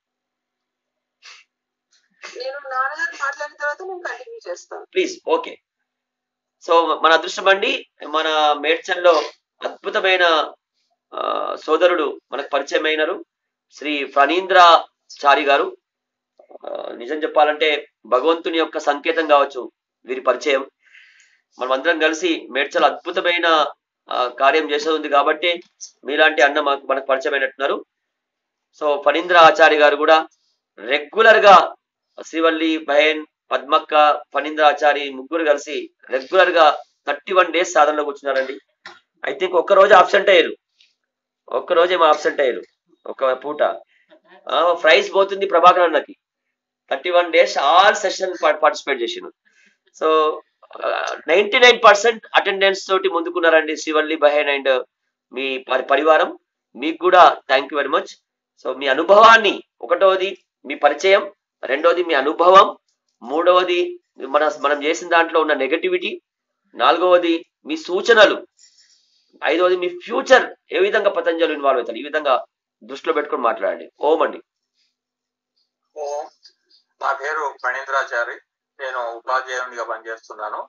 నేను నాన్నగారు మాట్లాడిన తర్వాత నేను కంటిన్యూ చేస్తాను ప్లీజ్ ఓకే సో మన అదృష్టం అండి మన మేడ్చల్లో అద్భుతమైన ఆ, సోదరుడు మనకు పరిచయం అయినారు శ్రీ ఫణీంద్రాచారి గారు ఆ, నిజం చెప్పాలంటే భగవంతుని యొక్క సంకేతం కావచ్చు వీరి పరిచయం మనం అందరం కలిసి మేడ్చల్ అద్భుతమైన ఆ, కార్యం చేసేది ఉంది కాబట్టి మీలాంటి అన్న మాకు మనకు పరిచయం అయినట్టున్నారు సో ఫణీంద్ర ఆచారి గారు కూడా రెగ్యులర్ గా శ్రీవల్లి బహేన్ పద్మక్క ఫణీంద్ర ఆచారి ముగ్గురు కలిసి రెగ్యులర్ గా థర్టీ వన్ డేస్ సాధనలో కూర్చున్నారండి ఐ థింక్ ఒక్క రోజు అబ్సెంట్ అయ్యారు ఒక్క రోజు ఏమో అబ్సెంట్ అయ్యారు ఒక పూట ప్రైజ్ పోతుంది ప్రభాకర్ అన్నకి thirty one days all session participate చేసిండు so ninety nine percent attendance తోటి ముందుకున్నారండి శ్రీవల్లి బహేన్ అండ్ మీ పరి- పరివారం మీకు కూడా thank you very much so మీ అనుభవాన్ని ఒకటవది మీ పరిచయం రెండవది మీ అనుభవం మూడవది మన మనం చేసిన దాంట్లో ఉన్న నెగటివిటీ నాలుగవది మీ సూచనలు ఐదవది మీ ఫ్యూచర్ ఏ విధంగా పతంజలి ఇన్వాల్వ్ అవుతారు ఈ విధంగా దృష్టిలో పెట్టుకొని మాట్లాడండి ఓం అండి ఓం నా పేరు ఫణీంద్రాచారి నేను ఉపాధ్యాయునిగా పనిచేస్తున్నాను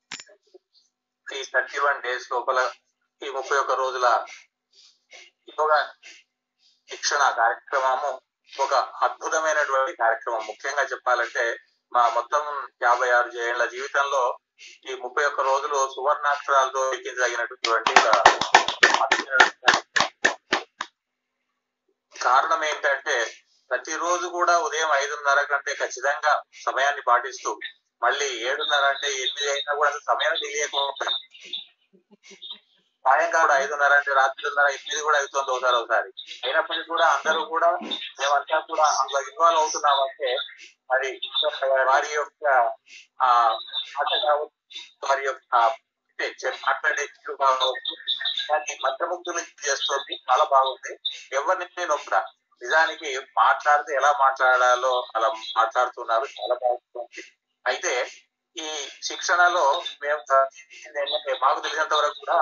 ఈ థర్టీ వన్ డేస్ లోపల ఈ ముప్పై ఒక్క రోజుల యోగా శిక్షణ కార్యక్రమము ఒక అద్భుతమైనటువంటి కార్యక్రమం ముఖ్యంగా చెప్పాలంటే మా మొత్తం యాభై ఆరు ఏళ్ల జీవితంలో ఈ ముప్పై ఒక్క రోజులు సువర్ణాక్షరాలతో ఎక్కించదగినటువంటి ఒక అద్భుతమైన కారణం ఏంటంటే ప్రతిరోజు కూడా ఉదయం ఐదున్నర కంటే ఖచ్చితంగా సమయాన్ని పాటిస్తూ మళ్ళీ ఏడున్నర అంటే ఎనిమిది అయినా కూడా అసలు సమయం తెలియకుండా సాయంకాలం ఐదున్నర అంటే రాత్రిన్నర ఎనిమిది కూడా అవుతుంది ఒకసారి ఒకసారి అయినప్పటికీ కూడా అందరూ కూడా మేమంతా కూడా అందులో ఇన్వాల్వ్ అవుతున్నామంటే మరి వారి యొక్క ఆ ఆట కావచ్చు వారి యొక్క అంటే చె- మాట్లాడే తీరు కావచ్చు దాన్ని మంత్రముగ్ధులు చేస్తుంది చాలా బాగుంది ఎవరిని నేను ఒప్పుడా నిజానికి మాట్లాడితే ఎలా మాట్లాడాలో అలా మాట్లాడుతున్నారు చాలా బాగుంది అయితే ఈ శిక్షణలో మేము చదివింది ఏంటంటే మాకు తెలిసినంత వరకు కూడా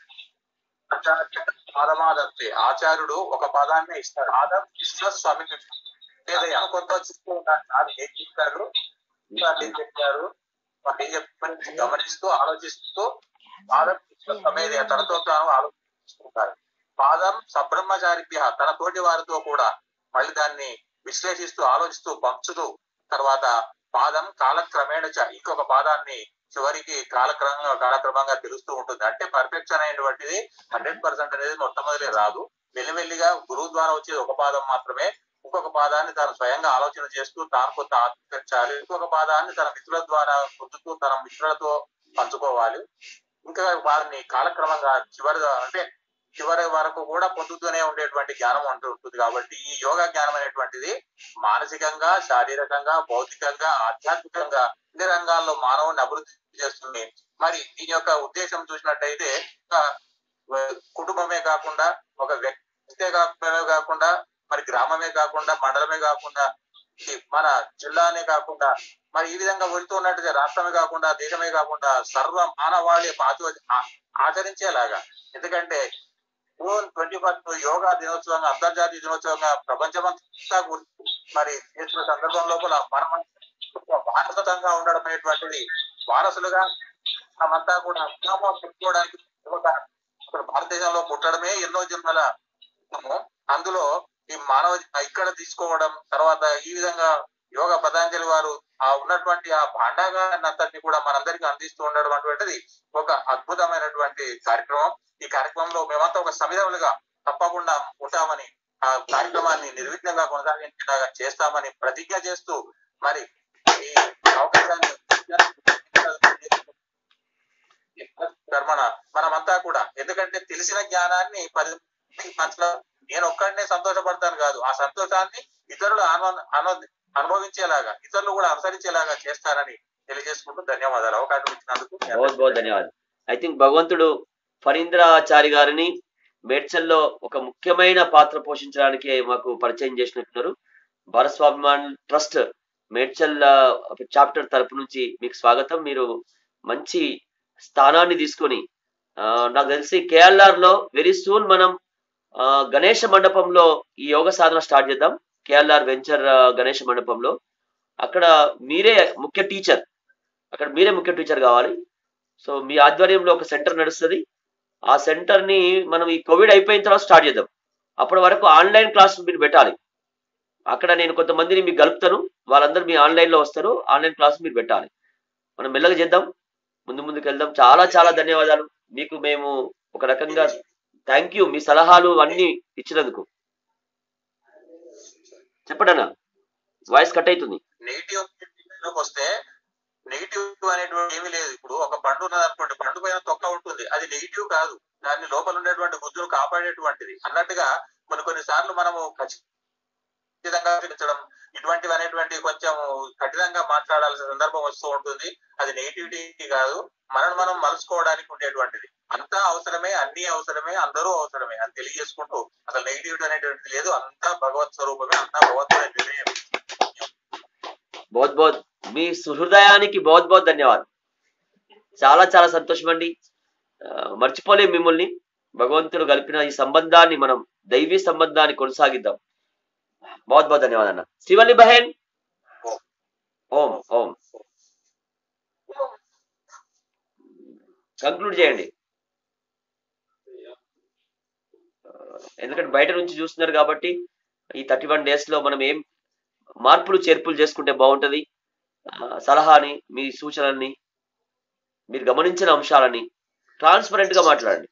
పాదమాదంతే ఆచార్యుడు ఒక పదాన్ని ఇస్తాడు ఆదం కృష్ణ స్వామి ఏదైనా కొంత చూస్తూ ఉంటారు సార్ ఏం చెప్తారు సార్ ఏం చెప్తారు వాళ్ళు ఏం చెప్తారు గమనిస్తూ ఆలోచిస్తూ పాదం కృష్ణ సమేద తనతో తాను ఆలోచిస్తుంటారు పాదం సబ్రహ్మచారిభ్య తన తోటి వారితో కూడా మళ్ళీ దాన్ని విశ్లేషిస్తూ ఆలోచిస్తూ పంచుతూ తర్వాత పాదం కాలక్రమేణ చ ఇంకొక పాదాన్ని చివరికి కాలక్రమంగా కాలక్రమంగా తెలుస్తూ ఉంటుంది అంటే పర్ఫెక్షన్ అయినటువంటిది హండ్రెడ్ పర్సెంట్ అనేది మొట్టమొదటి రాదు మెల్లిమెల్లిగా గురువు ద్వారా వచ్చేది ఒక పాదం మాత్రమే ఇంకొక పాదాన్ని తను స్వయంగా ఆలోచన చేస్తూ తాను కొంత ఆత్మకరించాలి ఇంకొక పాదాన్ని తన మిత్రుల ద్వారా పొందుతూ తన మిత్రులతో పంచుకోవాలి ఇంకా వారిని కాలక్రమంగా చివరి అంటే చివరి వరకు కూడా పొందుతూనే ఉండేటువంటి జ్ఞానం అంటూ ఉంటుంది కాబట్టి ఈ యోగా జ్ఞానం అనేటువంటిది మానసికంగా శారీరకంగా భౌతికంగా ఆధ్యాత్మికంగా అన్ని రంగాల్లో మానవుని అభివృద్ధి చేస్తుంది మరి దీని యొక్క ఉద్దేశం చూసినట్టయితే ఒక కుటుంబమే కాకుండా ఒక వ్యక్తే కాకుండా కాకుండా మరి గ్రామమే కాకుండా మండలమే కాకుండా ఈ మన జిల్లానే కాకుండా మరి ఈ విధంగా వెళ్తూ ఉన్నట్టుగా రాష్ట్రమే కాకుండా దేశమే కాకుండా సర్వ మానవాళి ఆచ- ఆ- ఆచరించేలాగా ఎందుకంటే జూన్ ట్వంటీ ఫస్ట్ యోగా దినోత్సవంగా అంతర్జాతీయ దినోత్సవంగా ప్రపంచమంతా గుర్తు మరి చేసిన సందర్భం లోపల మనం వారసతంగా ఉండడం అనేటువంటిది వారసులుగా మనమంతా కూడా అభినామం పెట్టుకోవడానికి ఒక ఇప్పుడు భారతదేశంలో పుట్టడమే ఎన్నో జన్మల పుణ్యము. అందులో ఈ మానవ ఇక్కడ తీసుకోవడం తర్వాత ఈ విధంగా యోగ పతాంజలి వారు ఆ ఉన్నటువంటి ఆ భాండాగారాన్ని అంతటిని కూడా మనందరికీ అందిస్తూ ఉండడం అటువంటిది ఒక అద్భుతమైనటువంటి కార్యక్రమం ఈ కార్యక్రమంలో మేమంతా ఒక సమిధములుగా తప్పకుండా ఉంటామని ఆ కార్యక్రమాన్ని నిర్విఘ్నంగా కొనసాగించేలాగా చేస్తామని ప్రతిజ్ఞ చేస్తూ మరి ఈ అవకాశాన్ని కర్మణ మనమంతా కూడా ఎందుకంటే తెలిసిన జ్ఞానాన్ని పది మందికి పంచడం నేను ఒక్కడనే సంతోషపడతాను కాదు ఆ సంతోషాన్ని ఇతరులు ఆనంద ఆనంద అనుభవించేలాగా ఇతరులు కూడా అనుసరించేలాగా చేస్తారని తెలియజేసుకుంటూ ధన్యవాదాలు అవకాశం ఇచ్చినందుకు బహుత్ బహుత్ ధన్యవాదాలు ఐ థింక్ భగవంతుడు ఫరీంద్రాచారి గారిని మేడ్చల్లో ఒక ముఖ్యమైన పాత్ర పోషించడానికి మాకు పరిచయం చేసినట్టున్నారు భారస్వాభిమాన్ ట్రస్ట్ మేడ్చల్ చాప్టర్ తరపు నుంచి మీకు స్వాగతం మీరు మంచి స్థానాన్ని తీసుకొని ఆ, నాకు తెలిసి కేఎల్ఆర్ లో వెరీ సూన్ మనం ఆ, గణేష మండపంలో ఈ యోగ సాధన స్టార్ట్ చేద్దాం కేఎల్ఆర్ వెంచర్ ఆ, గణేష మండపంలో అక్కడ మీరే ముఖ్య టీచర్ అక్కడ మీరే ముఖ్య టీచర్ కావాలి సో మీ ఆధ్వర్యంలో ఒక సెంటర్ నడుస్తుంది ఆ సెంటర్ ని మనం ఈ కోవిడ్ అయిపోయిన తర్వాత స్టార్ట్ చేద్దాం అప్పటి వరకు ఆన్లైన్ క్లాస్ మీరు పెట్టాలి అక్కడ నేను కొంతమందిని మీకు కలుపుతాను వాళ్ళందరూ మీ ఆన్లైన్ లో వస్తారు ఆన్లైన్ క్లాస్ మీరు పెట్టాలి మనం మెల్లగా చేద్దాం ముందు ముందుకు వెళ్దాం చాలా చాలా ధన్యవాదాలు మీకు మేము ఒక రకంగా థ్యాంక్ యూ మీ సలహాలు అన్ని ఇచ్చినందుకు చెప్పండి అన్న వాయిస్ కట్ అవుతుంది నెగిటివ్ వస్తే నెగిటివ్ అనేటువంటి ఏమీ లేదు ఇప్పుడు ఒక పండు ఉన్నది అనుకోండి పండు పైన తొక్క ఉంటుంది అది నెగిటివ్ కాదు దాన్ని లోపల ఉండేటువంటి గుజ్జును కాపాడేటువంటిది అన్నట్టుగా కొన్ని కొన్ని సార్లు మనము ఖచ్చితంగా పెంచడం ఇటువంటివి అనేటువంటి కొంచెం కఠినంగా మాట్లాడాల్సిన సందర్భం వస్తూ ఉంటుంది అది నెగిటివిటీ కాదు మనం మనం మలుచుకోవడానికి ఉండేటువంటిది అంతా అవసరమే అన్ని అవసరమే అందరూ అవసరమే అని తెలియజేసుకుంటూ అసలు నెగిటివిటీ అనేటువంటిది లేదు అంతా భగవత్ స్వరూపమే అంతా భగవంతుడి నిర్ణయం బహుత్ బహుత్ మీ సుహృదయానికి బహుత్ బహుత్ ధన్యవాదాలు చాలా చాలా సంతోషం అండి ఆ, మర్చిపోలేం మిమ్మల్ని భగవంతుడు కలిపిన ఈ సంబంధాన్ని మనం దైవీ సంబంధాన్ని కొనసాగిద్దాం బహుత్ బహుత్ ధన్యవాదాలు అన్న శ్రీవల్లి బహన్ ఓం ఓం కంక్లూడ్ చేయండి ఆ, ఎందుకంటే బయట నుంచి చూస్తున్నారు కాబట్టి ఈ థర్టీ వన్ డేస్ లో మనం ఏం మార్పులు చేర్పులు చేసుకుంటే బాగుంటది ఆ, సలహాని మీ సూచనల్ని మీరు గమనించిన అంశాలని ట్రాన్స్పరెంట్ గా మాట్లాడండి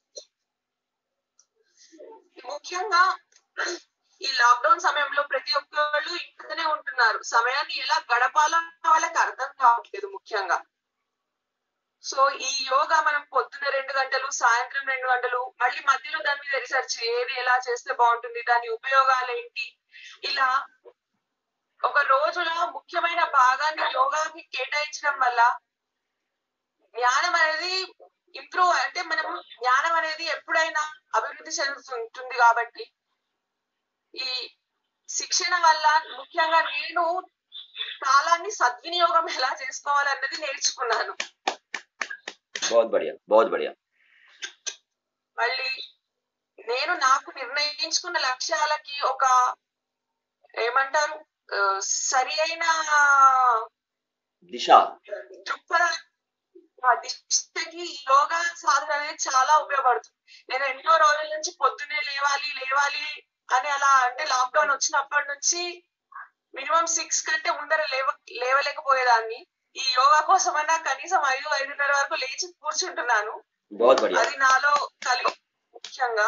ముఖ్యంగా ఈ లాక్డౌన్ సమయంలో ప్రతి ఒక్కళ్ళు ఇంట్లోనే ఉంటున్నారు సమయాన్ని ఎలా గడపాలో వాళ్ళకి అర్థం కావట్లేదు ముఖ్యంగా సో ఈ యోగా మనం పొద్దున రెండు గంటలు సాయంత్రం రెండు గంటలు మళ్ళీ మధ్యలో దాని మీద రీసెర్చ్ ఏది ఎలా చేస్తే బాగుంటుంది దాని ఉపయోగాలు ఏంటి ఇలా ఒక రోజులో ముఖ్యమైన భాగాన్ని యోగాకి కేటాయించడం వల్ల జ్ఞానం అనేది ఇంప్రూవ్ అంటే మనం జ్ఞానం అనేది ఎప్పుడైనా అభివృద్ధి చెందుతుంటుంది కాబట్టి ఈ శిక్షణ వల్ల ముఖ్యంగా నేను కాలాన్ని సద్వినియోగం ఎలా చేసుకోవాలన్నది నేర్చుకున్నాను బహుత్ బడియా బహుత్ బడియా మళ్ళీ నేను నాకు నిర్ణయించుకున్న లక్ష్యాలకి ఒక ఏమంటారు ఆ, సరి అయిన దిశ దృక్పథ ఆ దిశకి ఈ యోగా సాధన అనేది చాలా ఉపయోగపడుతుంది నేను ఎన్నో రోజుల నుంచి పొద్దున్నే లేవాలి లేవాలి అని అలా అంటే లాక్డౌన్ వచ్చినప్పటి నుంచి మినిమం సిక్స్ కంటే ముందర లేవ లేవలేకపోయేదాన్ని ఈ యోగా కోసమైనా కనీసం ఐదు ఐదున్నర వరకు లేచి కూర్చుంటున్నాను బహుత్ బడియా అది నాలో కలిగి ముఖ్యంగా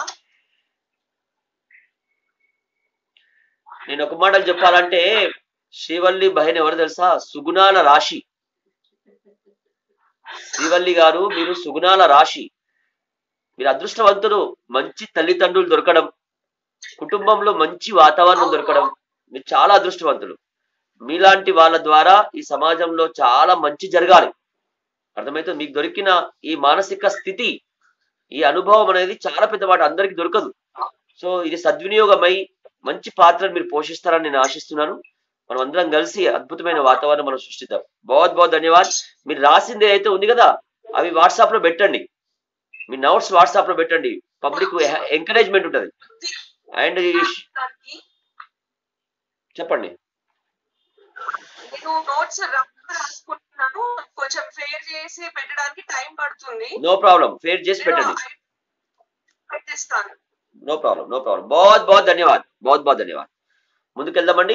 నేను ఒక మాటలు చెప్పాలంటే శ్రీవల్లి బహన్ ఎవరు తెలుసా సుగుణాల రాశి శ్రీవల్లి గారు మీరు సుగుణాల రాశి మీరు అదృష్టవంతులు మంచి తల్లిదండ్రులు దొరకడం కుటుంబంలో మంచి వాతావరణం దొరకడం మీరు చాలా అదృష్టవంతులు మీలాంటి వాళ్ళ ద్వారా ఈ సమాజంలో చాలా మంచి జరగాలి అర్థమైతే మీకు దొరికిన ఈ మానసిక స్థితి ఈ అనుభవం అనేది చాలా పెద్ద మాట అందరికి దొరకదు సో ఇది సద్వినియోగమై మంచి పాత్రను మీరు పోషిస్తారని నేను ఆశిస్తున్నాను మనం అందరం కలిసి అద్భుతమైన వాతావరణం మనం సృష్టిద్దాం బహుత్ బహుత్ ధన్యవాద్ మీరు రాసింది అయితే ఉంది కదా అవి వాట్సాప్ లో పెట్టండి మీ నోట్స్ వాట్సాప్ లో పెట్టండి పబ్లిక్ ఎంకరేజ్మెంట్ ఉంటది అండ్ దానికి చెప్పండి నేను నోట్స్ రాసుకుంటున్నాను కొంచెం ఫేర్ చేసి పెట్టడానికి టైం పడుతుంది నో ప్రాబ్లం ఫేర్ చేసి నేను పెట్టండి I- no problem no problem बहुत बहुत धन्यवाद बहुत बहुत धन्यवाद ముందుకెళ్దామండి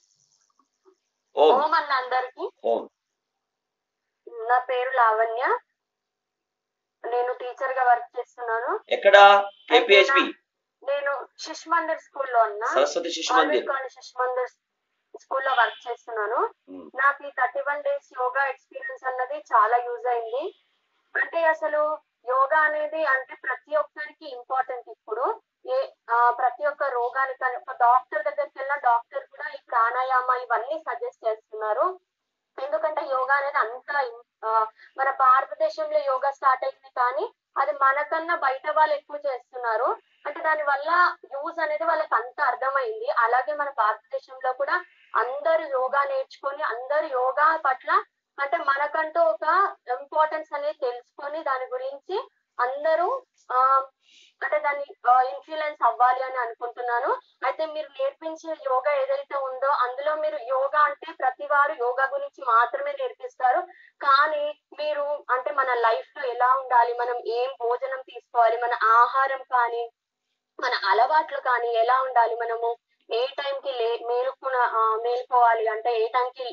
ఓం ఓం అన్న అందరికి ఓం నా పేరు లావణ్య నేను టీచర్ గా వర్క్ చేస్తున్నాను ఎక్కడ కేపిహెచ్పి నేను శిశు మందిర్ స్కూల్లో అన్న సరస్వతి శిశు మందిర్ ఆల్వికాని శిశు మందిర్ స్కూల్లో వర్క్ చేస్తున్నాను ఉమ్, నాకు ఈ thirty one days yoga experience అన్నది చాలా యూజ్ అయింది అంటే అసలు యోగా అనేది అంటే ప్రతి ఒక్కరికి ఇంపార్టెంట్ ఇప్పుడు ఏ ఆ, ప్రతి ఒక్క రోగానికి అని ఒక డాక్టర్ దగ్గరికి వెళ్ళిన డాక్టర్ కూడా ఈ ప్రాణాయామ ఇవన్నీ సజెస్ట్ చేస్తున్నారు ఎందుకంటే యోగా అనేది అంత ఇం- ఆ, మన భారతదేశంలో యోగా స్టార్ట్ అయింది కానీ అది మనకన్నా బయట వాళ్ళు ఎక్కువ చేస్తున్నారు అంటే దాని వల్ల యూజ్ అనేది వాళ్ళకి అంత అర్థమైంది అలాగే మన భారతదేశంలో కూడా అందరూ యోగా నేర్చుకొని అందరూ యోగా పట్ల అంటే మనకంటూ ఒక ఇంపార్టెన్స్ అనేది తెలుసుకొని దాని గురించి అందరూ ఆ అంటే దాన్ని ఇన్ఫ్లుయెన్స్ అవ్వాలి అని అనుకుంటున్నాను అయితే మీరు నేర్పించే యోగా ఏదైతే ఉందో అందులో మీరు యోగా అంటే ప్రతి వారు యోగా గురించి మాత్రమే నేర్పిస్తారు కానీ మీరు అంటే మన లైఫ్ లో ఎలా ఉండాలి మనం ఏం భోజనం తీసుకోవాలి మన ఆహారం కానీ మన అలవాట్లు కానీ ఎలా ఉండాలి మనము ఏ టైంకి లే మేలుకున ఆ, మేలుకోవాలి అంటే ఏ టైంకి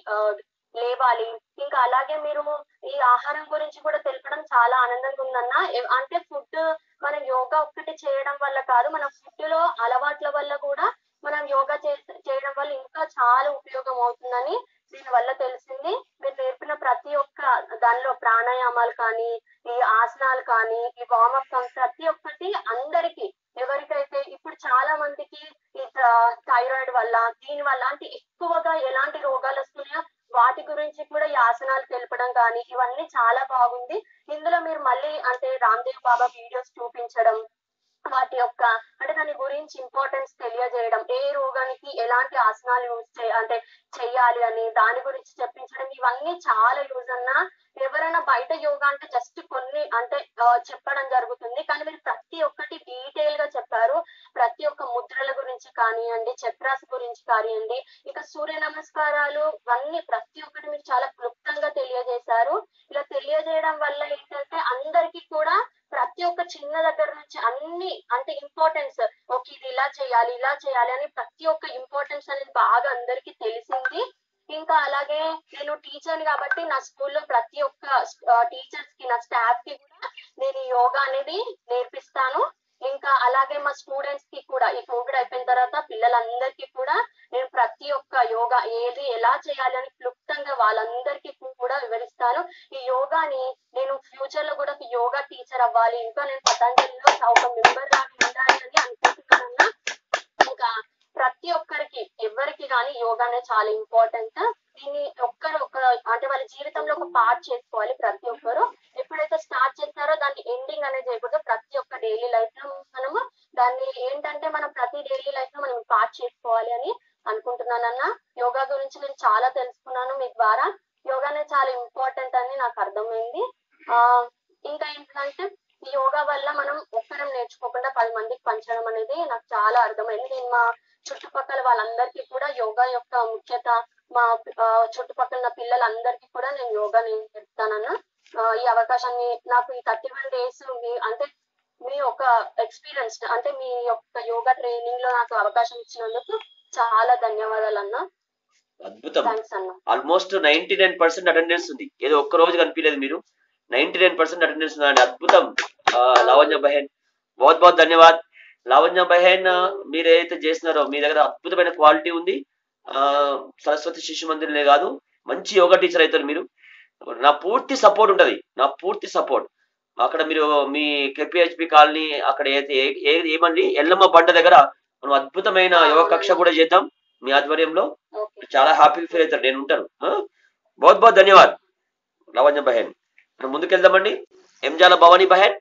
లేవాలి ఇంకా అలాగే మీరు ఈ ఆహారం గురించి కూడా తెలపడం చాలా ఆనందంగా ఉందన్న ఎ- అంటే ఫుడ్ మనం యోగా ఒక్కటి చేయడం వల్ల కాదు మన ఫుడ్ లో అలవాట్ల వల్ల కూడా మనం యోగా చే- చేయడం వల్ల ఇంకా చాలా ఉపయోగం అవుతుందని దీని వల్ల తెలిసింది మీరు నేర్పిన ప్రతి ఒక్క దానిలో ప్రాణాయామాలు కానీ ఈ ఆసనాలు కానీ ఈ వార్మప్ ప్రతి ఒక్కటి అందరికి ఎవరికైతే ఇప్పుడు చాలా మందికి ఈ థైరాయిడ్ వల్ల దీని వల్ల అంటే ఎక్కువగా ఎలాంటి రోగాలు వస్తున్నాయో వాటి గురించి కూడా ఈ ఆసనాలు తెలపడం కానీ ఇవన్నీ చాలా బాగుంది ఇందులో మీరు మళ్ళీ అంటే రామ్దేవ్ బాబా వీడియోస్ చూపించడం వాటి యొక్క అంటే దాని గురించి ఇంపార్టెన్స్ తెలియజేయడం ఏ రోగానికి ఎలాంటి ఆసనాలు యూజ్ చే అంటే చెయ్యాలి అని దాని గురించి చెప్పించడం ఇవన్నీ చాలా యూజ్ అన్న ఎవరైనా బయట యోగా అంటే జస్ట్ కొన్ని అంటే ఆ, చెప్పడం జరుగుతుంది కానీ మీరు ప్రతి ఒక్కటి డీటెయిల్ గా చెప్పారు ప్రతి ఒక్క ముద్రల గురించి కానివ్వండి చక్రాస్ గురించి కానివ్వండి ఇక సూర్య నమస్కారాలు ఇవన్నీ ప్రతి ఒక్కటి మీరు చాలా క్లుప్తంగా తెలియజేశారు ఇలా తెలియజేయడం వల్ల ఏంటంటే అందరికీ కూడా ప్రతి ఒక్క చిన్న దగ్గర నుంచి అన్ని అంటే ఇంపార్టెన్స్ ఓకే ఇది ఇలా చేయాలి ఇలా చేయాలి అని ప్రతి ఒక్క ఇంపార్టెన్స్ అనేది బాగా అందరికీ తెలిసింది ఇంకా అలాగే నేను టీచర్ కాబట్టి నా స్కూల్లో ప్రతి ఒక్క టీచర్స్ కి నా స్టాఫ్ కి కూడా నేను ఈ యోగా అనేది నేర్పిస్తాను ఇంకా అలాగే మా స్టూడెంట్స్ కి కూడా ఈ కోవిడ్ అయిపోయిన తర్వాత పిల్లలందరికీ కూడా నేను ప్రతి ఒక్క యోగా ఏది ఎలా చేయాలి అని క్లుప్తంగా వాళ్ళందరికీ కూడా వివరిస్తాను ఈ యోగాని నేను ఫ్యూచర్ లో కూడా ఒక యోగా టీచర్ అవ్వాలి ఇంకా నేను పతంజలిలో ఒక మెంబర్ లాగా ఉండాలి అని అనుకుంటున్నాను ఇంకా ప్రతి ఒక్కరికి ఎవరికి కానీ యోగా అనేది చాలా ఇంపార్టెంట్ దీన్ని ఒక్కరు ఒక అంటే వాళ్ళ జీవితంలో ఒక పార్ట్ చేసుకోవాలి ప్రతి ఒక్కరు ఎప్పుడైతే స్టార్ట్ చేస్తారో దాన్ని ఎండింగ్ అనేది చేయకూడదు ప్రతి ఒక్క డైలీ లైఫ్ లో మనము దాన్ని ఏంటంటే మనం ప్రతి డైలీ లైఫ్ లో మనం పార్ట్ చేసుకోవాలి అని అనుకుంటున్నానన్న యోగా గురించి నేను చాలా తెలుసుకున్నాను మీ ద్వారా యోగా అనేది చాలా ఇంపార్టెంట్ అని నాకు అర్థమైంది ఆ ఇంకా ఏంటంటే ఈ యోగా వల్ల మనం ఒక్కరం నేర్చుకోకుండా పది మందికి పంచడం అనేది నాకు చాలా అర్థమైంది నేను మా చుట్టుపక్కల వాళ్ళందరికీ కూడా యోగా యొక్క ముఖ్యత మా ఆ, చుట్టుపక్కల ఉన్న పిల్లలందరికీ కూడా నేను యోగా నేర్పుతానన్న ఆ, ఈ అవకాశాన్ని నాకు ఈ థర్టీ వన్ డేస్ మీ అంటే మీ యొక్క ఎక్స్పీరియన్స్ అంటే మీ యొక్క యోగా ట్రైనింగ్ లో నాకు అవకాశం ఇచ్చినందుకు చాలా ధన్యవాదాలు అన్న అద్భుతం థ్యాంక్స్ అన్న almost ninety nine percent attendance ఉంది ఏదో ఒక్క రోజు కనిపించలేదు మీరు నైన్టీ నైన్ పర్సెంట్ అటెండెన్స్ ఉందండి అద్భుతం ఆ, లావణ్య బహెన్ బహుత్ బహుత్ ధన్యవాద్ లావణ్య బహెన్ ఆ, మీరు ఏదైతే చేస్తున్నారో మీ దగ్గర అద్భుతమైన క్వాలిటీ ఉంది ఆ సరస్వతి శిశు మందిర్లే కాదు మంచి యోగా టీచర్ అవుతారు మీరు నా పూర్తి సపోర్ట్ ఉంటది నా పూర్తి సపోర్ట్ అక్కడ మీరు మీ కేపీహెచ్పి కాలనీ అక్కడ ఏదైతే ఏ- ఏ- ఏమండి ఎల్లమ్మ బండ దగ్గర మనం అద్భుతమైన యోగ కక్ష కూడా చేద్దాం మీ ఆధ్వర్యంలో ఓకే చాలా హ్యాపీ ఫీల్ అవుతారు నేను ఉంటాను ఆ? బహుత్ బహుత్ ధన్యవాద్ లవణ్య బహెన్ మనం ముందుకెళ్దామండి ఎంజాల భవానీ బహెన్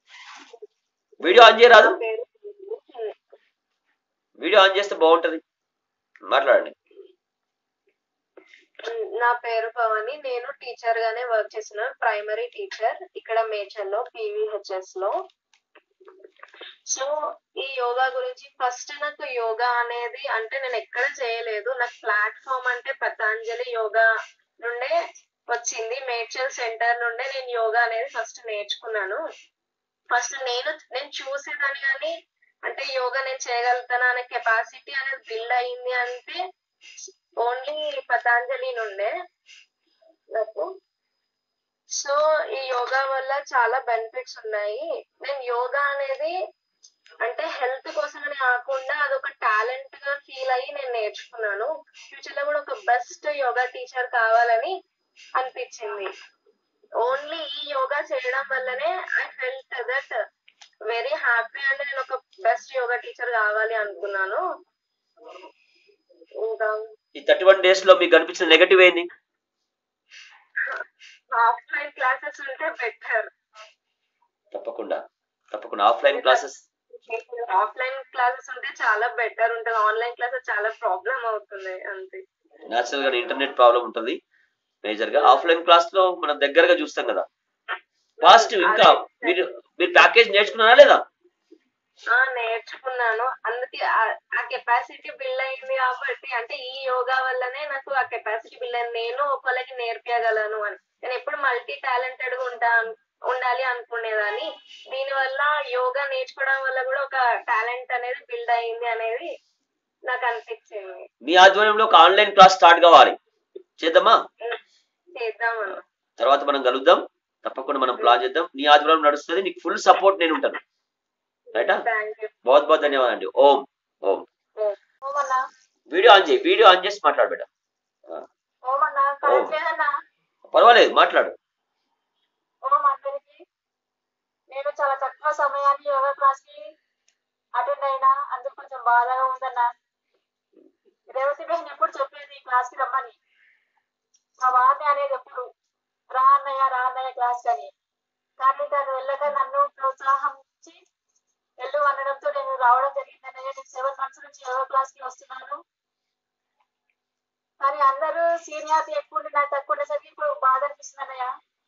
వీడియో ఆన్ చేయరాదు నా పేరు వీడియో ఆన్ చేస్తే బాగుంటది మాట్లాడండి నా పేరు భవాని నేను టీచర్ గానే వర్క్ చేస్తున్నాను ప్రైమరీ టీచర్ ఇక్కడ మేచర్ లో పీవీహెచ్ఎస్ లో సో ఈ యోగా గురించి ఫస్ట్ నాకు యోగా అనేది అంటే నేను ఎక్కడ చేయలేదు నాకు ప్లాట్ఫామ్ అంటే పతాంజలి యోగా నుండే వచ్చింది మేడ్చల్ సెంటర్ నుండే నేను యోగా అనేది ఫస్ట్ నేర్చుకున్నాను ఫస్ట్ నేను నేను చూసేదాన్ని కానీ అంటే యోగా నేను చేయగలుగుతానా అనే కెపాసిటీ అనేది బిల్డ్ అయింది అంటే ఓన్లీ పతాంజలి నుండే నాకు సో ఈ యోగా వల్ల చాలా బెనిఫిట్స్ ఉన్నాయి నేను యోగా అనేది అంటే హెల్త్ కోసం అని కాకుండా అదొక టాలెంట్ గా ఫీల్ అయ్యి నేను నేర్చుకున్నాను ఫ్యూచర్ లో కూడా ఒక బెస్ట్ యోగా టీచర్ కావాలని అనిపించింది ఓన్లీ ఈ యోగా చేయడం వల్లనే I felt that very happy అంటే నేను ఒక బెస్ట్ యోగా టీచర్ కావాలి అనుకున్నాను ఇంకా ఈ థర్టీ వన్ డేస్ లో మీకు కనిపించిన నెగటివ్ ఏంది ఆఫ్లైన్ క్లాసెస్ ఉంటే బెటర్ తప్పకుండా తప్పకుండా ఆఫ్లైన్ క్లాసెస్ ఆఫ్లైన్ క్లాసెస్ ఉంటే చాలా బెటర్ ఉంటుంది ఆన్లైన్ క్లాసెస్ చాలా ప్రాబ్లం అవుతుంది అంతే న్యాచురల్ గా ఇంటర్నెట్ ప్రాబ్లం ఉంటుంది మేజర్ గా ఆఫ్లైన్ క్లాస్ లో మనం దగ్గరగా చూస్తాం కదా పాజిటివ్ ఇంకా మీరు మీరు ప్యాకేజ్ నేర్చుకున్నారా లేదా ఆ నేర్చుకున్నాను అందుకే ఆ- ఆ కెపాసిటీ బిల్డ్ అయింది కాబట్టి అంటే ఈ యోగా వల్లనే నాకు ఆ కెపాసిటీ బిల్డ్ అయింది నేను ఒకళ్ళకి నేర్పించగలను అని నేను ఎప్పుడు మల్టీ టాలెంటెడ్ గా ఉంటాను ఉండాలి అనుకునేదాన్ని దీని వల్ల యోగా నేర్చుకోవడం వల్ల కూడా ఒక టాలెంట్ అనేది బిల్డ్ అయింది అనేది నాకు అనిపించింది మీ ఆధ్వర్యంలో ఒక ఆన్లైన్ క్లాస్ స్టార్ట్ కావాలి చేద్దామా చేద్దామన్నా తర్వాత మనం కలుద్దాం తప్పకుండా మనం ప్లాన్ చేద్దాం నీ ఆధ్వర్యం నడుస్తుంది నీకు ఫుల్ సపోర్ట్ నేను ఉంటాను రైటా థ్యాంక్ యూ బహుత్ బహుత్ ధన్యవాదాలు అండి ఓం ఓం ఓమన్నా వీడియో ఆన్ చేయి వీడియో ఆన్ చేసి మాట్లాడు బిడ్డ ఓమన్నా కరెక్ట్ లేదన్నా పర్వాలేదు మాట్లాడు ఓం అందరికి నేను చాలా తక్కువ సమయాన్ని యోగా క్లాస్ కి అటెండ్ అయినా అందుకు కొంచెం బాధగా ఉందన్న రేవతి బహన్ ఎప్పుడు చెప్పేది ఈ క్లాస్ కి రమ్మని మా వారిని అనేది ఎప్పుడు రా అన్నయ్య రా అన్నయ్య క్లాస్ అని కానీ తను వెళ్ళక నన్ను ప్రోత్సాహం ఇచ్చి వెళ్ళు అనడంతో నేను రావడం జరిగింది అన్నయ్య నేను సెవెన్ మంత్స్ నుంచి యోగా క్లాస్ కి వస్తున్నాను కానీ అందరూ సీనియారిటీ ఎక్కువ ఉండి నాకు తక్కువ ఉండేసరికి ఇప్పుడు బాధ అనిపిస్తుంది అన్నయ్య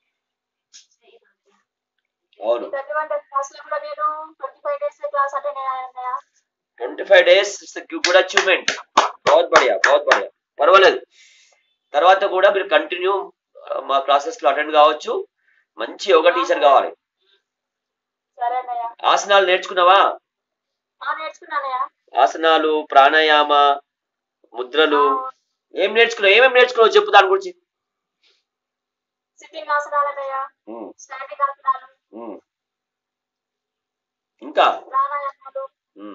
అవును థర్టీ వన్ డేస్ క్లాస్ లో కూడా నేను twenty five days class attend అయ్యాను twenty five days good achievement బహుత్ బడియా బహుత్ బడియా పర్వాలేదు తర్వాత కూడా మీరు కంటిన్యూ మా క్లాసెస్ లో అటెండ్ కావచ్చు మంచి యోగా టీచర్ కావాలి సరే అన్నయ్య ఆసనాలు నేర్చుకున్నావా ఆ నేర్చుకున్నానయ్య ఆసనాలు ప్రాణాయామ ముద్రలు ఏం నేర్చుకున్నావు ఏమేమి నేర్చుకున్నావు చెప్పు దాని గురించి సిట్టింగ్ ఆసనాలు అన్నయ్య ఉమ్, స్టాండింగ్ ఆసనాలు ఉమ్. ఇంకా ప్రాణాయామాలు ఉమ్.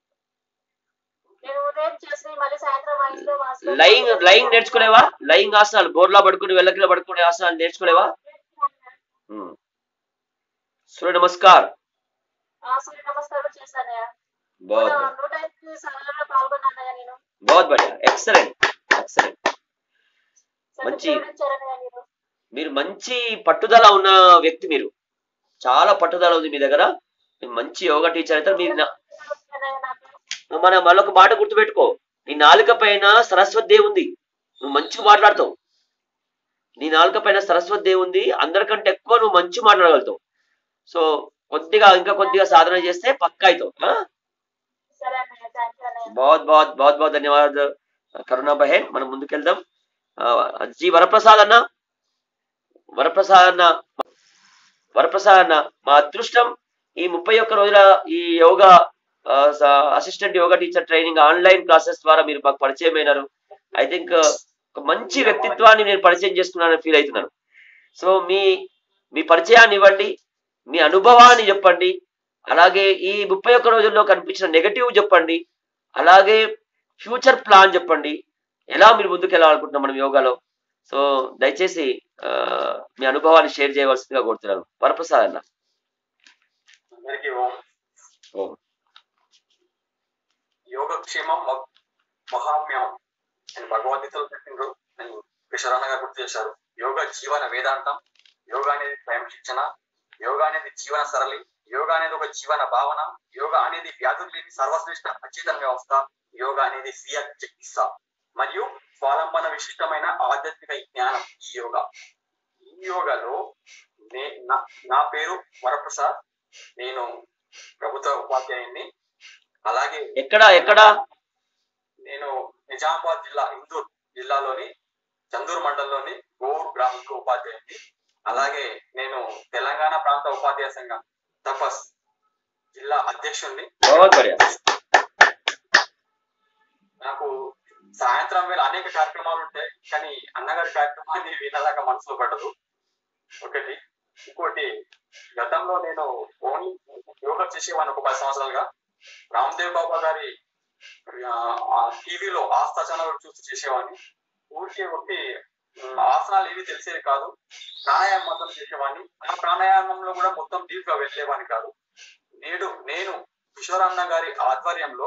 నేను ఉదయం చేసి మళ్ళీ సాయంత్రం మా ఇంట్లో వాసులో లయింగ్ లయింగ్ నేర్చుకోలేవా లయింగ్ ఆసనాలు బోర్లా పడుకుని వెళ్ళకిలో పడుకునే ఆసనాలు నేర్చుకోలేవా ఉమ్. సూర్య నమస్కార్ ఆ సూర్య నమస్కారం చేశానయ్య బహుత్ నూట- నూట ఐదు సభలలో పాల్గొన్నానయ్య నేను బహుత్ బడియా ఎక్సలెంట్ ఎక్సలెంట్ మంచి- సర్టిఫికేట్ ఇచ్చారన్నయ్య మీరు మీరు మంచి పట్టుదల ఉన్న వ్యక్తి మీరు చాలా పట్టుదల ఉంది మీ దగ్గర మీరు మంచి యోగా టీచర్ అయితే మీరు నా- అన్నయ్య నాకు మన మళ్ళొక మాట గుర్తుపెట్టుకో నీ నాలుక పైన సరస్వతి దేవి ఉంది నువ్వు మంచిగా మాట్లాడతావు నీ నాలుక పైన సరస్వతి దేవి ఉంది అందరికంటే ఎక్కువ నువ్వు మంచి మాట్లాడగలుగుతావు సో కొద్దిగా ఇంకా కొద్దిగా సాధన చేస్తే పక్కా అవుతావు ఆ? సరే అన్నయ్య థ్యాంక్ యూ అన్నయ్య बहुत बहुत बहुत बहुत धन्यवाद కరుణా బహేన్ మనం ముందుకెళ్దాం ఆ, జీ వరప్రసాద్ అన్న వరప్రసాద్ అన్న వరప్రసాద్ అన్న మా అదృష్టం ఈ ముప్పై ఒక్క రోజుల ఈ yoga assistant yoga teacher training online classes ద్వారా మీరు మాకు పరిచయం అయినారు ఐ థింక్ ఒక మంచి వ్యక్తిత్వాన్ని నేను పరిచయం చేసుకున్నానని ఫీల్ అవుతున్నాను సో మీ మీ పరిచయాన్ని ఇవ్వండి మీ అనుభవాన్ని చెప్పండి అలాగే ఈ ముప్పై ఒక్క రోజుల్లో కనిపించిన నెగటివ్ చెప్పండి అలాగే ఫ్యూచర్ ప్లాన్ చెప్పండి ఎలా మీరు ముందుకు వెళ్ళాలనుకుంటున్నాం మనం యోగాలో సో దయచేసి ఆ, మీ అనుభవాన్ని షేర్ చేయవలసిందిగా కోరుతున్నాను వరప్రసాద్ అన్న అందరికీ ఓం ఓం యోగక్షేమం మ- మహామ్యం అని భగవద్గీతలో చెప్పిండ్రు అని విశ్వరాణ గారు గుర్తు చేశారు యోగ జీవన వేదాంతం యోగా అనేది స్వయం శిక్షణ యోగా అనేది జీవన సరళి యోగా అనేది ఒక జీవన భావన యోగా అనేది వ్యాధులు లేని సర్వశ్రేష్ఠ అచేతన వ్యవస్థ యోగా అనేది స్వీయ చికిత్స మరియు స్వాలంబన విశిష్టమైన ఆధ్యాత్మిక జ్ఞానం ఈ యోగా ఈ యోగాలో నే నా- నా పేరు వరప్రసాద్ నేను ప్రభుత్వ ఉపాధ్యాయుని అలాగే ఎక్కడ ఎక్కడ నేను నిజామాబాద్ జిల్లా ఇందూర్ జిల్లాలోని చందూరు మండలంలోని గోరు గ్రామంలో ఉపాధ్యాయుని అలాగే నేను తెలంగాణ ప్రాంత ఉపాధ్యాయ సంఘం తపస్ జిల్లా అధ్యక్షుడిని बहुत बढ़िया నాకు సాయంత్రం వేళ అనేక కార్యక్రమాలు ఉంటాయి కానీ అన్నగారి కార్యక్రమాన్ని వినదాకా మనసులో పడదు ఒకటి ఇంకోటి గతంలో నేను ఓన్లీ యోగా చేసేవాడిని ఒక పది సంవత్సరాలుగా రామ్దేవ్ బాబా గారి టీవీలో ఆస్థా ఛానల్ చూసి చేసేవాడిని ఊరికే ఒకటి ఉమ్, ఆసనాలు ఏవి తెలిసేది కాదు ప్రాణాయామం మాత్రం చేసేవాడిని ఆ ప్రాణాయామంలో కూడా మొత్తం డీప్ గా వెళ్ళేవాడిని కాదు నేడు నేను కిషోరన్న గారి ఆధ్వర్యంలో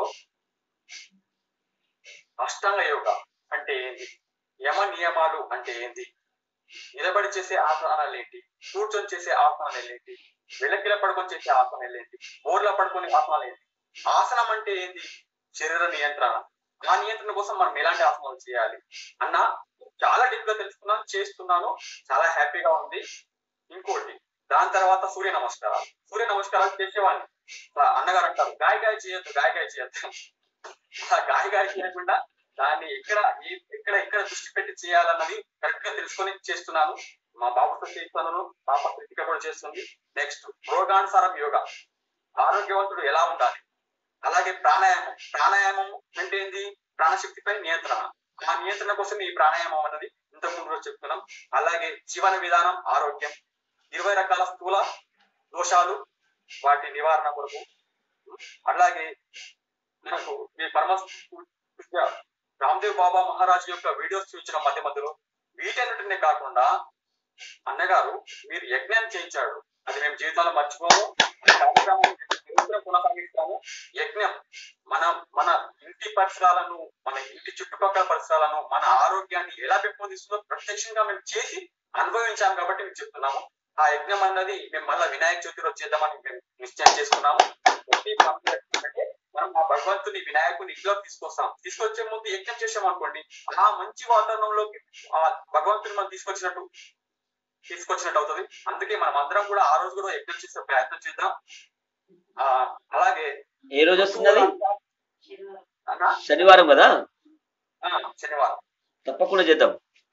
అష్టాంగ యోగ అంటే ఏంది యమ నియమాలు అంటే ఏంది నిలబడి చేసే ఆసనాలు ఏంటి కూర్చొని చేసే ఆసనాలు ఏంటి వెలకిల పడుకొని చేసే ఆసనాలు ఏంటి బోర్ల పడుకొని ఆసనాలు ఏంటి ఆసనం అంటే ఏంది శరీర నియంత్రణ ఆ నియంత్రణ కోసం మనం ఎలాంటి ఆసనాలు చేయాలి అన్న చాలా డీప్ గా తెలుసుకున్నాను చేస్తున్నాను చాలా హ్యాపీగా ఉంది ఇంకోటి దాని తర్వాత సూర్య నమస్కారాలు సూర్య నమస్కారాలు చేసేవాడిని ఆ అన్నగారు అంటారు గాయ గాయ చేయొద్దు గాయ గాయ చేయొద్దు ఆ గాయ గాయ చేయకుండా దాన్ని ఎక్కడ ఏ- ఎక్కడ ఎక్కడ దృష్టి పెట్టి చేయాలన్నది కరెక్ట్ గా తెలుసుకొని చేస్తున్నాను మా బాబుతో చేస్తున్నాను పాప కృతిక కూడా చేస్తుంది నెక్స్ట్ రోగానుసారం యోగా ఆరోగ్యవంతుడు ఎలా ఉండాలి అలాగే ప్రాణాయామం ప్రాణాయామం అంటే ఏంది ప్రాణశక్తిపై నియంత్రణ ఆ నియంత్రణ కోసం ఈ ప్రాణాయామం అన్నది ఇంతకు ముందు రోజు చెప్తున్నాం అలాగే జీవన విధానం ఆరోగ్యం ఇరవై రకాల స్థూల దోషాలు వాటి నివారణ కొరకు అలాగే మనకు మీ పరమ పూజ్య రామ్దేవ్ బాబా మహారాజ్ యొక్క వీడియోస్ చూపించిన మధ్య మధ్యలో వీటన్నిటిని కాకుండా అన్నగారు మీరు యజ్ఞం చేయించాడు అది మేము జీవితంలో మర్చిపోము ఈ కార్యక్రమాన్ని నిరంతరం కొనసాగిస్తాము యజ్ఞం మన మన ఇంటి పరిసరాలను మన ఇంటి చుట్టుపక్కల పరిసరాలను మన ఆరోగ్యాన్ని ఎలా పెంపొందిస్తుందో ప్రత్యక్షంగా మేము చేసి అనుభవించాము కాబట్టి మేము చెప్తున్నాము ఆ యజ్ఞం అన్నది మేము మళ్ళీ వినాయక చవితి రోజు చేద్దామని మేము నిశ్చయం చేసుకున్నాము ప్రతి పండుగ అంటే మనం ఆ భగవంతుని వినాయకుని ఇంట్లోకి తీసుకొస్తాం తీసుకొచ్చే ముందు యజ్ఞం చేసాం అనుకోండి ఆ మంచి వాతావరణంలోకి ఆ భగవంతుని మనం తీసుకొచ్చినట్టు తీసుకొచ్చినట్టు అవుతుంది అందుకే మనం అందరం కూడా ఆ రోజు కూడా యజ్ఞం చేసే ప్రయత్నం చేద్దాం ఆ అలాగే ఏ రోజు వస్తుంది అది అన్నా? శనివారం కదా ఆ, శనివారం తప్పకుండా చేద్దాం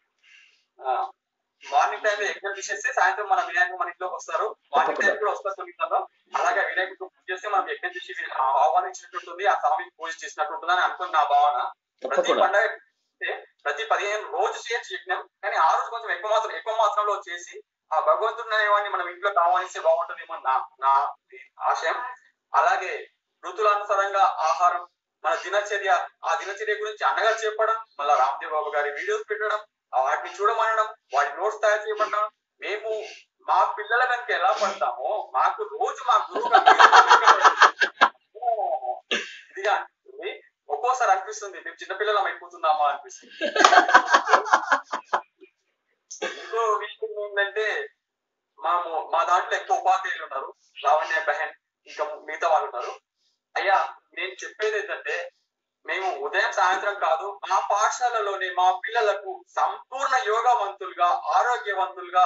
మార్నింగ్ టైం యజ్ఞం చేసేస్తే సాయంత్రం మన వినాయకుడు మన ఇంట్లోకి వస్తారు మార్నింగ్ టైం కూడా వస్తారు తొమ్మిదిలో అలాగే వినాయకుడు పూజ చేస్తే మనం యజ్ఞం చేసి వి- ఆ ఆహ్వానించినట్టు ఉంటుంది ఆ స్వామికి పూజ చేసినట్టు ఉంటుంది అని అనుకున్న నా భావన ప్రతి తప్పకుండా పండగ చేస్తే ప్రతి పదిహేను రోజు చేయొచ్చు యజ్ఞం కానీ ఆ రోజు కొంచెం ఎక్కువ మాత్రం ఎక్కువ మాత్రంలో చేసి ఆ భగవంతుడు అనేవాడిని మనం ఇంట్లో ఆహ్వానిస్తే బాగుంటుందేమో నా నా ఆశయం అలాగే ఋతులానుసారంగా ఆహారం మన దినచర్య ఆ దినచర్య గురించి అన్నగారు చెప్పడం మళ్ళా రామ్దేవ్ బాబు గారి వీడియోస్ పెట్టడం ఆ వాటిని చూడమనడం వాటి నోట్స్ తయారు చేయమనడం మేము మా పిల్లల వెనక ఎలా పడతామో మాకు రోజు మా గురువు గారు ఇదిగా అనిపిస్తుంది ఒక్కోసారి అనిపిస్తుంది మేము చిన్నపిల్లలం అయిపోతున్నామా అనిపిస్తుంది ఇంకో విషయం ఏంటంటే మాము మా దాంట్లో ఎక్కువ ఉపాధ్యాయులు ఉన్నారు లావణ్య బెహన్ ఇంకా మిగతా వాళ్ళు ఉన్నారు అయ్యా నేను చెప్పేది ఏంటంటే మేము ఉదయం సాయంత్రం కాదు మా పాఠశాలలోనే మా పిల్లలకు సంపూర్ణ యోగవంతులుగా ఆరోగ్యవంతులుగా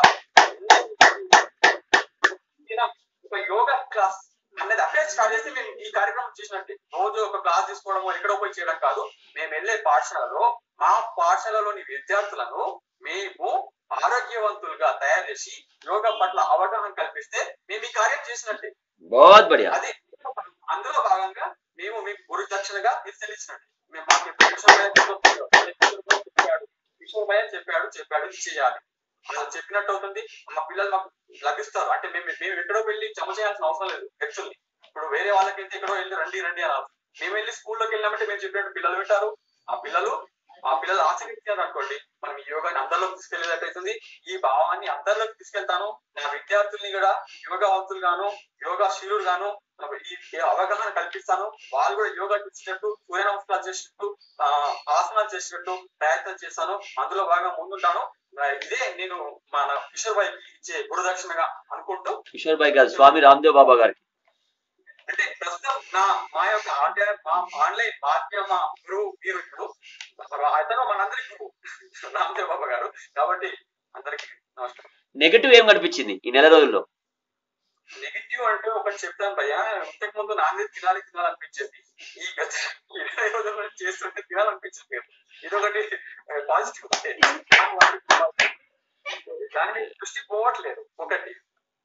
దినం ఒక యోగా క్లాస్ అనేది అప్పుడే స్టార్ట్ చేస్తే మేము ఈ కార్యక్రమం చేసినట్టే రోజు ఒక క్లాస్ తీసుకోవడం ఎక్కడో పోయి చేయడం కాదు మేము వెళ్ళే పాఠశాలలో మా పాఠశాలలోని విద్యార్థులను మేము ఆరోగ్యవంతులుగా తయారు చేసి యోగా పట్ల అవగాహన కల్పిస్తే మేము ఈ కార్యం చేసినట్టే बहुत बढ़िया అది అందులో భాగంగా మేము మీకు గురు దక్షిణగా ఇది చెల్లించినట్టు మేము మాకు ఎప్పుడు కిషోర్ భయ్య చెప్పాడు కిషోర్ భయ్య చెప్పాడు చెప్పాడు ఇది చేయాలి అలా చెప్పినట్టు అవుతుంది మా పిల్లలు మాకు లభిస్తారు అంటే మేము మేము ఎక్కడో వెళ్ళి జమ చేయాల్సిన అవసరం లేదు యాక్చువల్లీ ఇప్పుడు వేరే వాళ్ళకైతే ఎక్కడో వెళ్ళి రండి రండి అన్నారు మేము వెళ్ళి స్కూల్లోకి వెళ్ళామంటే మేము చెప్పినట్టు పిల్లలు పెట్టారు ఆ పిల్లలు ఆ పిల్లలు ఆచరించారు అనుకోండి మనం ఈ యోగాని అందరిలోకి తీసుకెళ్లేటట్టు అవుతుంది ఈ భావాన్ని అందరిలోకి తీసుకెళ్తాను నా విద్యార్థుల్ని కూడా యోగావంతులు గాను యోగా శీలుడు గాను ఈ ఈ అవగాహన కల్పిస్తాను వాళ్ళు కూడా యోగా చేసినట్టు సూర్య నమస్కారాలు చేసినట్టు ఆ, ఆసనాలు చేసినట్టు ప్రయత్నం చేస్తాను అందులో బాగా ముందుంటాను ఆ, ఇదే నేను మన కిషోర్ భాయ్ ఇచ్చే గురుదక్షిణగా అనుకుంటూ కిషోర్ భాయ్ గారు స్వామి రామ్దేవ్ బాబా గారికి అంటే ప్రస్తుతం నా మా యొక్క ఆన్లైన్ మా ఆన్లైన్ మాధ్యమ గురువు మీరు ఇప్పుడు అతను మనందరి గురువు రామదేవ్ బాబా గారు కాబట్టి అందరికి నమస్కారం నెగటివ్ ఏం కనిపించింది ఈ నెల రోజుల్లో నెగిటివ్ అంటే ఒకటి చెప్తాను భయ్య ఇంతకు ముందు నాన్ వెజ్ తినాలి తినాలనిపించేది ఈ గత ఇరవై రోజుల నుంచి చేస్తుంటే తినాలనిపించదు ఇదొకటి పాజిటివ్ దాని మీద దృష్టి పోవట్లేదు ఒకటి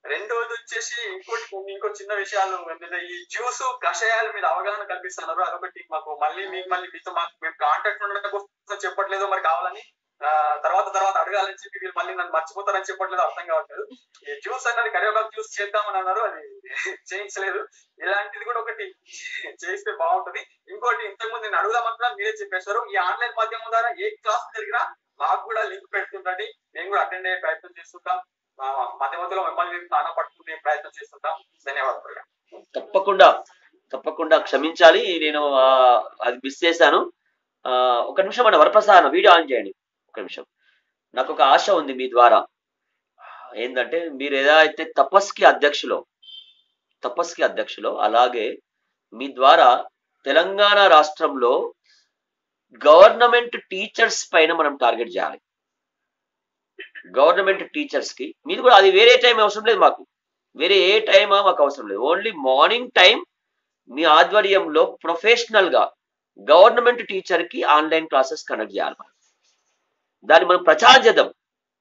రెండోది వచ్చేసి ఇంకోటి కొన్ని ఇంకో చిన్న విషయాలు ఏంటంటే ఈ జ్యూస్ కషాయాల మీద అవగాహన కల్పిస్తున్నారు అదొకటి మాకు మళ్ళీ మీకు మళ్ళీ మీతో మాకు మేము కాంటాక్ట్ ఉండడం కోసం చెప్పట్లేదు మరి కావాలని ఆ, తర్వాత తర్వాత అడగాలని చెప్పి వీళ్ళు మళ్ళీ నన్ను మర్చిపోతారని చెప్పట్లేదు అర్థం కావట్లేదు ఈ జ్యూస్ అన్నది కరివేపాకు జ్యూస్ చేద్దామని అన్నారు అది చేయించలేదు ఇలాంటిది కూడా ఒకటి చేస్తే బాగుంటది ఇంకోటి ఇంతకుముందు నేను అడుగుదామన్నా మీరే చెప్పేశారు ఈ ఆన్లైన్ మాధ్యమం ద్వారా ఏ క్లాస్ జరిగినా మాకు కూడా లింక్ పెడుతుంటండి మేము కూడా అటెండ్ అయ్యే ప్రయత్నం చేస్తుంటాం ఆ, మధ్య మధ్యలో మిమ్మల్ని స్థానం పట్టుకునే ప్రయత్నం చేస్తుంటాం ధన్యవాదాలు తప్పకుండా తప్పకుండా క్షమించాలి నేను ఆ, అది మిస్ చేశాను ఆ, ఒక నిమిషం మన వరప్రసాద్ వీడియో ఆన్ చేయండి ఒక నిమిషం నాకు ఒక ఆశ ఉంది మీ ద్వారా ఏంటంటే మీరు ఏదైతే తపస్కి అధ్యక్షులో తపస్కి అధ్యక్షులో అలాగే మీ ద్వారా తెలంగాణ రాష్ట్రంలో గవర్నమెంట్ టీచర్స్ పైన మనం టార్గెట్ చేయాలి గవర్నమెంట్ టీచర్స్ కి మీరు కూడా అది వేరే టైం అవసరం లేదు మాకు వేరే ఏ టైం మాకు అవసరం లేదు ఓన్లీ మార్నింగ్ టైం మీ ఆధ్వర్యంలో ప్రొఫెషనల్ గా గవర్నమెంట్ టీచర్ కి ఆన్లైన్ క్లాసెస్ కండక్ట్ చేయాలి మనం దాన్ని మనం ప్రచారం చేద్దాం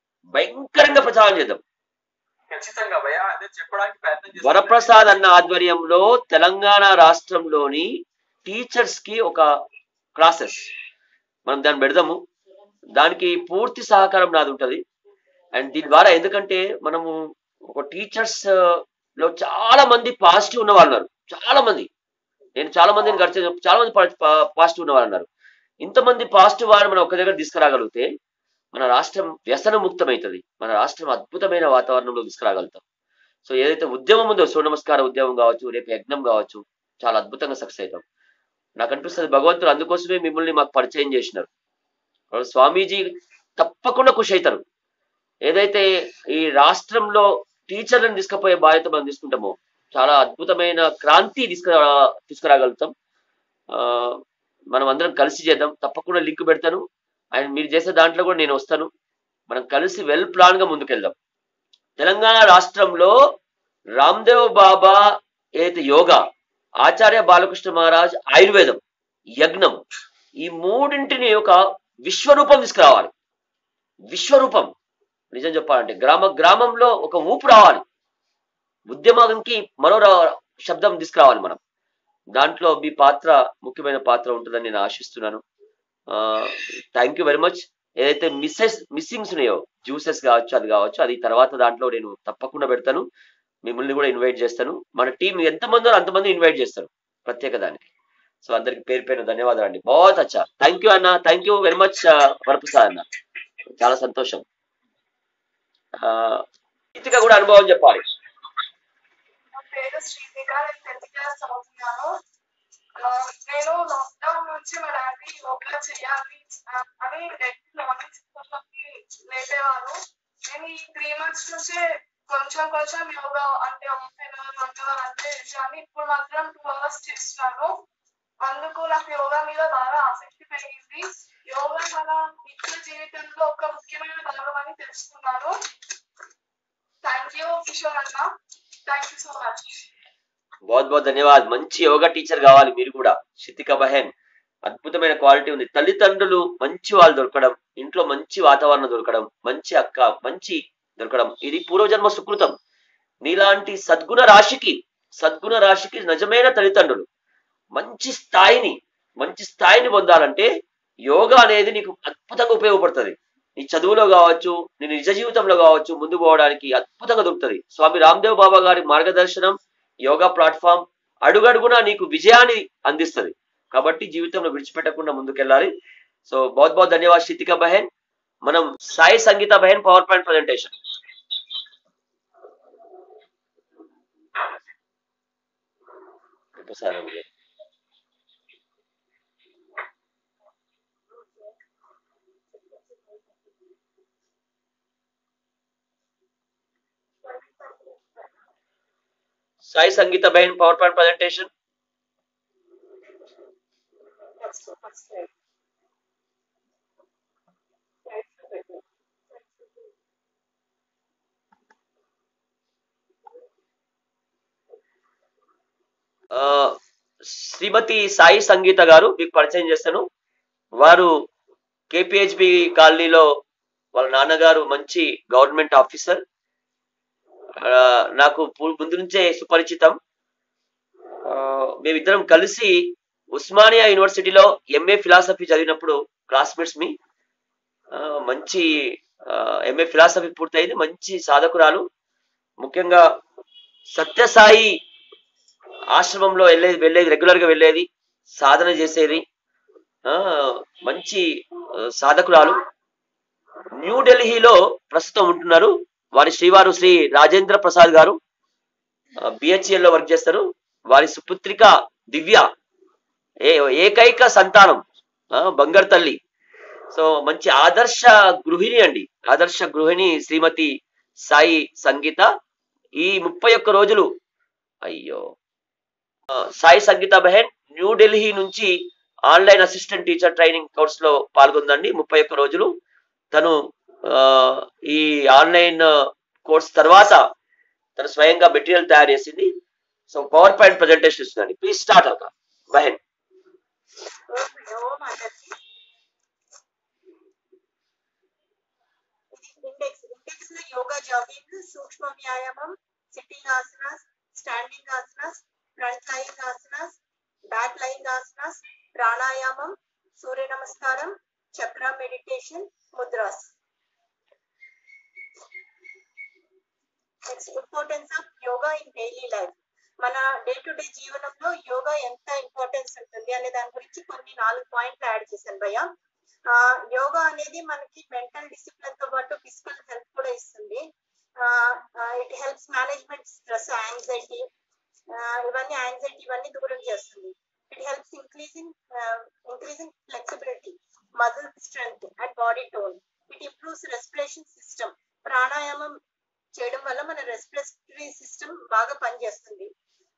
భయంకరంగా ప్రచారం చేద్దాం ఖచ్చితంగా భయ అదే చెప్పడానికి ప్రయత్నం చేస్తాను. వరప్రసాద్ అన్న ఆధ్వర్యంలో తెలంగాణ రాష్ట్రంలోని టీచర్స్ కి ఒక క్లాసెస్ మనం దాన్ని పెడదాము దానికి పూర్తి సహకారం నాది ఉంటది అండ్ దీని ద్వారా ఎందుకంటే మనము ఒక టీచర్స్ లో చాలా మంది పాజిటివ్ ఉన్న వాళ్ళు ఉన్నారు చాలా మంది నేను చాలా మందిని గడిచే చాలా మంది పాజిటివ్ ఉన్న వాళ్ళు ఉన్నారు ఇంతమంది పాజిటివ్ వారిని మనం ఒక దగ్గర తీసుకురాగలిగితే మన రాష్ట్రం వ్యసన ముక్తమవుతుంది మన రాష్ట్రం అద్భుతమైన వాతావరణంలో తీసుకురాగలుగుతాం సో ఏదైతే ఉద్యమం ఉందో సూర్య నమస్కార ఉద్యమం కావచ్చు రేపు యజ్ఞం కావచ్చు చాలా అద్భుతంగా సక్సెస్ అవుతాం నాకు అనిపిస్తుంది భగవంతుడు అందుకోసమే మిమ్మల్ని మాకు పరిచయం చేసినారు కాబట్టి స్వామీజీ తప్పకుండా ఖుషి అవుతారు ఏదైతే ఈ రాష్ట్రంలో టీచర్లను తీసుకుపోయే బాధ్యత మనం తీసుకుంటామో చాలా అద్భుతమైన క్రాంతి తీసుకురా తీసుకురాగలుగుతాం ఆ, మనం అందరం కలిసి చేద్దాం తప్పకుండా లింక్ పెడతాను అండ్ మీరు చేసే దాంట్లో కూడా నేను వస్తాను మనం కలిసి వెల్ ప్లాన్ గా ముందుకెళ్దాం తెలంగాణ రాష్ట్రంలో రామ్దేవ్ బాబా ఏదైతే యోగా ఆచార్య బాలకృష్ణ మహారాజ్ ఆయుర్వేదం యజ్ఞం ఈ మూడింటిని ఒక విశ్వరూపం తీసుకురావాలి విశ్వరూపం నిజం చెప్పాలంటే గ్రామ గ్రామంలో ఒక ఊపు రావాలి ఉద్యమానికి మరో రా- శబ్దం తీసుకురావాలి మనం దాంట్లో మీ పాత్ర ముఖ్యమైన పాత్ర ఉంటుందని నేను ఆశిస్తున్నాను థ్యాంక్ యూ వెరీ మచ్ ఏదైతే మిస్సెస్ మిస్సింగ్స్ ఉన్నాయో జ్యూసెస్ కావచ్చు అది కావచ్చు అది తర్వాత దాంట్లో నేను తప్పకుండా పెడతాను మిమ్మల్ని కూడా ఇన్వైట్ చేస్తాను మన టీం ఎంతమంది అంతమంది ఇన్వైట్ చేస్తారు ప్రత్యేక దానికి సో అందరికి పేరు పేరు ధన్యవాదాలు అండి బాత్ అచ్చా థ్యాంక్ యూ అన్న thank you very much Varaprasad అన్న చాలా సంతోషం ఆ, ఇతిక కూడా అనుభవం చెప్పాలి నా పేరు శ్రీదేక నేను టెన్త్ క్లాస్ చదువుతున్నాను ఆ, నేను లాక్డౌన్ నుంచి మా డాడీ యోగా చేయాలి ఆ, అని డైలీ మార్నింగ్ సిక్స్ లేపేవారు నేను ఈ త్రీ మంత్స్ నుంచే కొంచెం కొంచెం యోగా అంటే half an hour one hour అంటే చేశాను ఇప్పుడు మాత్రం టూ అవర్స్ చేస్తున్నాను అందుకు నాకు యోగా మీద బాగా ఆసక్తి పెరిగింది యోగా మన నిత్య జీవితంలో ఒక ముఖ్యమైన భాగం అని తెలుసుకున్నాను థ్యాంక్ యూ కిషోర్ అన్న థ్యాంక్ యూ సో మచ్ బహుత్ బహుత్ ధన్యవాద్ మంచి యోగా టీచర్ కావాలి మీరు కూడా శితిక బహెన్ అద్భుతమైన క్వాలిటీ ఉంది తల్లిదండ్రులు మంచి వాళ్ళు దొరకడం ఇంట్లో మంచి వాతావరణం దొరకడం మంచి అక్క మంచి దొరకడం ఇది పూర్వజన్మ సుకృతం నీలాంటి సద్గుణ రాశికి సద్గుణ రాశికి నిజమైన తల్లిదండ్రులు మంచి స్థాయిని మంచి స్థాయిని పొందాలంటే యోగా అనేది నీకు అద్భుతంగా ఉపయోగపడుతుంది నీ చదువులో కావచ్చు నీ నిజ జీవితంలో కావచ్చు ముందుకు పోవడానికి అద్భుతంగా దొరుకుతుంది స్వామి రామ్దేవ్ బాబా గారి మార్గదర్శనం యోగా ప్లాట్ఫామ్ అడుగడుగునా నీకు విజయాన్ని అందిస్తుంది కాబట్టి జీవితంలో విడిచిపెట్టకుండా ముందుకెళ్ళాలి సో బహుత్ బహుత్ ధన్యవాద్ శితిక బహెన్ మనం సాయి సంగీత బహెన్ పవర్ పాయింట్ ప్రజెంటేషన్ ఒకసారి సాయి సంగీత బహెన్ పవర్ పాయింట్ ప్రజెంటేషన్ ఆ, శ్రీమతి సాయి సంగీత గారు మీకు పరిచయం చేస్తాను వారు కేపిహెచ్బి కాలనీలో వాళ్ళ నాన్నగారు మంచి గవర్నమెంట్ ఆఫీసర్ ఆ, నాకు పు- ముందు నుంచే సుపరిచితం ఆ, మేమిద్దరం కలిసి ఉస్మానియా యూనివర్సిటీలో ఎంఏ ఫిలాసఫీ చదివినప్పుడు క్లాస్మేట్స్ మీ ఆ, మంచి ఎంఏ ఫిలాసఫీ పూర్తయింది మంచి సాధకురాలు ముఖ్యంగా సత్యసాయి ఆశ్రమంలో వెళ్ళేది వెళ్ళేది రెగ్యులర్ గా వెళ్ళేది సాధన చేసేది ఆ మంచి ఆ, సాధకురాలు న్యూఢిల్లీలో ప్రస్తుతం ఉంటున్నారు వారి శ్రీవారు శ్రీ రాజేంద్ర ప్రసాద్ గారు బిహెచ్ఎల్ లో వర్క్ చేస్తారు వారి సుపుత్రిక దివ్య ఏ ఏకైక సంతానం ఆ, బంగారు తల్లి సో మంచి ఆదర్శ గృహిణి అండి ఆదర్శ గృహిణి శ్రీమతి సాయి సంగీత ఈ ముప్పై ఒక్క రోజులు అయ్యో ఆ, సాయి సంగీత బెహన్ న్యూఢిల్లీ నుంచి online assistant teacher training course లో పాల్గొందండి ముప్పై ఒక్క రోజులు తను ఆ, ఈ ఆన్లైన్ కోర్స్ తర్వాత తను స్వయంగా మెటీరియల్ తయారు చేసింది సో పవర్ పాయింట్ ప్రజెంటేషన్ ఇస్తుందండి ప్లీజ్ స్టార్ట్ అవుతా బహెన్ ఓం అందరికి ఇండెక్స్ ఇండెక్స్ లో యోగా జాగింగ్ సూక్ష్మ వ్యాయామం sitting asanas standing asanas front lying asanas back lying asanas ప్రాణాయామం సూర్య నమస్కారం చక్ర meditation mudras next importance of yoga in daily life మన డే టు డే జీవనంలో యోగా ఎంత ఇంపార్టెన్స్ ఉంటుంది అనే దాని గురించి కొన్ని నాలుగు పాయింట్లు యాడ్ చేశాను భయ్య ఆ, యోగా అనేది మనకి మెంటల్ డిసిప్లిన్ తో పాటు ఫిజికల్ హెల్త్ కూడా ఇస్తుంది it helps management stress anxiety ఇవన్నీ యాంగ్జైటీ ఇవన్నీ దూరం చేస్తుంది it helps increasing increasing flexibility muscle strength and body tone it improves respiration system ప్రాణాయామం చేయడం వల్ల మన రెస్పిరేటరీ సిస్టమ్ బాగా పనిచేస్తుంది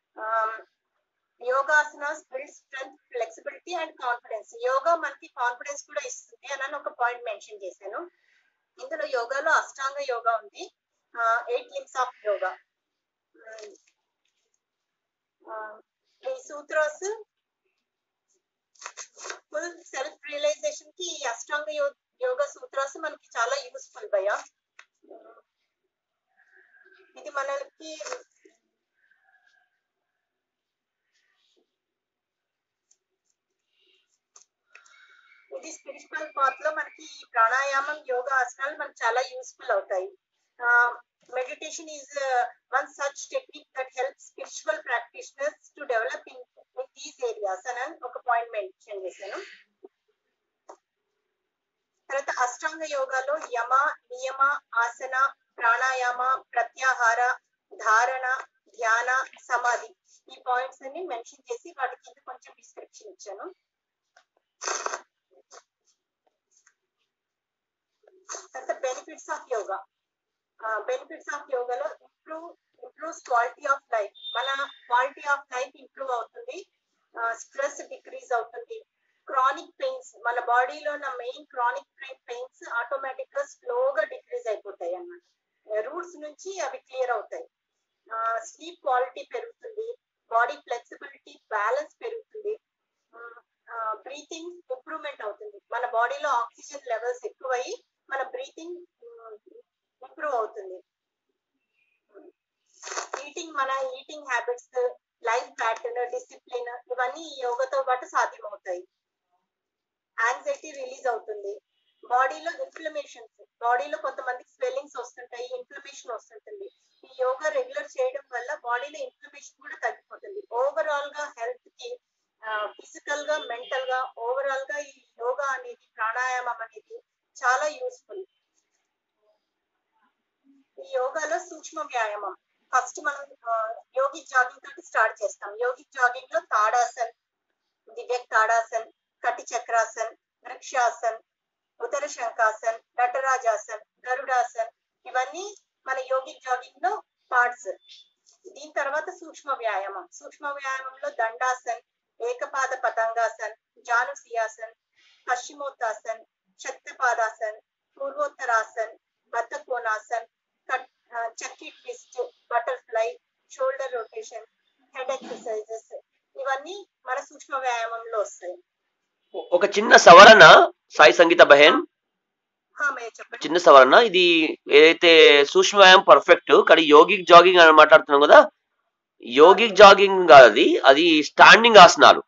yogasanas build strength flexibility and confidence yoga మనకి కాన్ఫిడెన్స్ కూడా ఇస్తుంది అని ఒక పాయింట్ మెన్షన్ చేశాను ఇందులో యోగాలో అష్టాంగ యోగా ఉంది ఎయిట్ లిమ్స్ ఆఫ్ యోగా ఈ సూత్రాస్ ఫుల్ సెల్ఫ్ రియలైజేషన్ కి ఈ అష్టాంగ యో- యోగా సూత్రాస్ మనకి చాలా యూస్ఫుల్ భయ్యా ఇది మనకి ఇది స్పిరిచువల్ పాత్ లో మనకి ఈ ప్రాణాయామం యోగా ఆసనాలు మనకి చాలా యూస్ఫుల్ అవుతాయి meditation is one such technique that help spiritual practitioners to develop in in these areas అని ఒక పాయింట్ మెన్షన్ చేశాను తర్వాత అష్టాంగ యోగాలో యమ నియమ ఆసన ప్రాణాయామ ప్రత్యాహార ధారణ ధ్యాన సమాధి ఈ పాయింట్స్ అన్ని మెన్షన్ చేసి వాటి కింద కొంచెం డిస్క్రిప్షన్ ఇచ్చాను తర్వాత benefits of yoga benefits of యోగాలో improve improves quality of life మన క్వాలిటీ ఆఫ్ లైఫ్ ఇంప్రూవ్ అవుతుంది స్ట్రెస్ డిక్రీజ్ అవుతుంది క్రానిక్ పెయిన్స్ మన బాడీలో ఉన్న మెయిన్ క్రానిక్ పెయిన్స్ ఆటోమేటిక్ గా స్లోగా డిక్రీజ్ అయిపోతాయి అన్నమాట రూట్స్ నుంచి అవి క్లియర్ అవుతాయి స్లీప్ క్వాలిటీ పెరుగుతుంది బాడీ ఫ్లెక్సిబిలిటీ బ్యాలెన్స్ పెరుగుతుంది బ్రీతింగ్ ఇంప్రూవ్మెంట్ అవుతుంది మన బాడీలో ఆక్సిజన్ లెవెల్స్ ఎక్కువయ్యి మన బ్రీతింగ్ ఇంప్రూవ్ అవుతుంది ఈటింగ్ మన eating habits life pattern discipline ఇవన్నీ ఈ యోగతో పాటు సాధ్యమవుతాయి యాంగ్జైటీ రిలీజ్ అవుతుంది బాడీలో ఇన్ఫ్లమేషన్స్ బాడీలో కొంతమందికి స్వెల్లింగ్స్ వస్తుంటాయి ఇన్ఫ్లమేషన్ వస్తుంటుంది ఈ యోగా రెగ్యులర్ చేయడం వల్ల బాడీలో ఇన్ఫ్లమేషన్ కూడా తగ్గిపోతుంది ఓవరాల్ గా హెల్త్ కి ఫిజికల్ గా మెంటల్ గా ఓవరాల్ గా ఈ యోగా అనేది ప్రాణాయామం అనేది చాలా యూస్ఫుల్ ఈ యోగాలో సూక్ష్మ వ్యాయామం ఫస్ట్ మనం యోగిక్ జాగింగ్ తోటి స్టార్ట్ చేస్తాం యోగిక్ జాగింగ్ లో తాడాసన్ దివ్యక్ తాడాసన్ కటి చక్రాసన్ వృక్షాసన్ ఉదర శంకాసన్ నటరాజాసన్ గరుడాసన్ ఇవన్నీ మన యోగిక్ జాగింగ్ లో పార్ట్స్ దీని తర్వాత సూక్ష్మ వ్యాయామం సూక్ష్మ వ్యాయామంలో dandasan ekapada patangasan janusiasan paschimottasan shaktipadasan purvottarasan baddhakonasan chakki twist butterfly shoulder rotation head exercises ఇవన్నీ మన సూక్ష్మ వ్యాయామంలో వస్తాయి ఒక చిన్న సవరణ సాయి సంగీత బహెన్ హా, మే చెప్పండి చిన్న సవరణ ఇది ఏదైతే సూక్ష్మ వ్యాయామం పర్ఫెక్ట్ కానీ యోగిక్ జాగింగ్ అని మాట్లాడుతున్నాం కదా యోగిక్ జాగింగ్ కాదు అది అది స్టాండింగ్ ఆసనాలు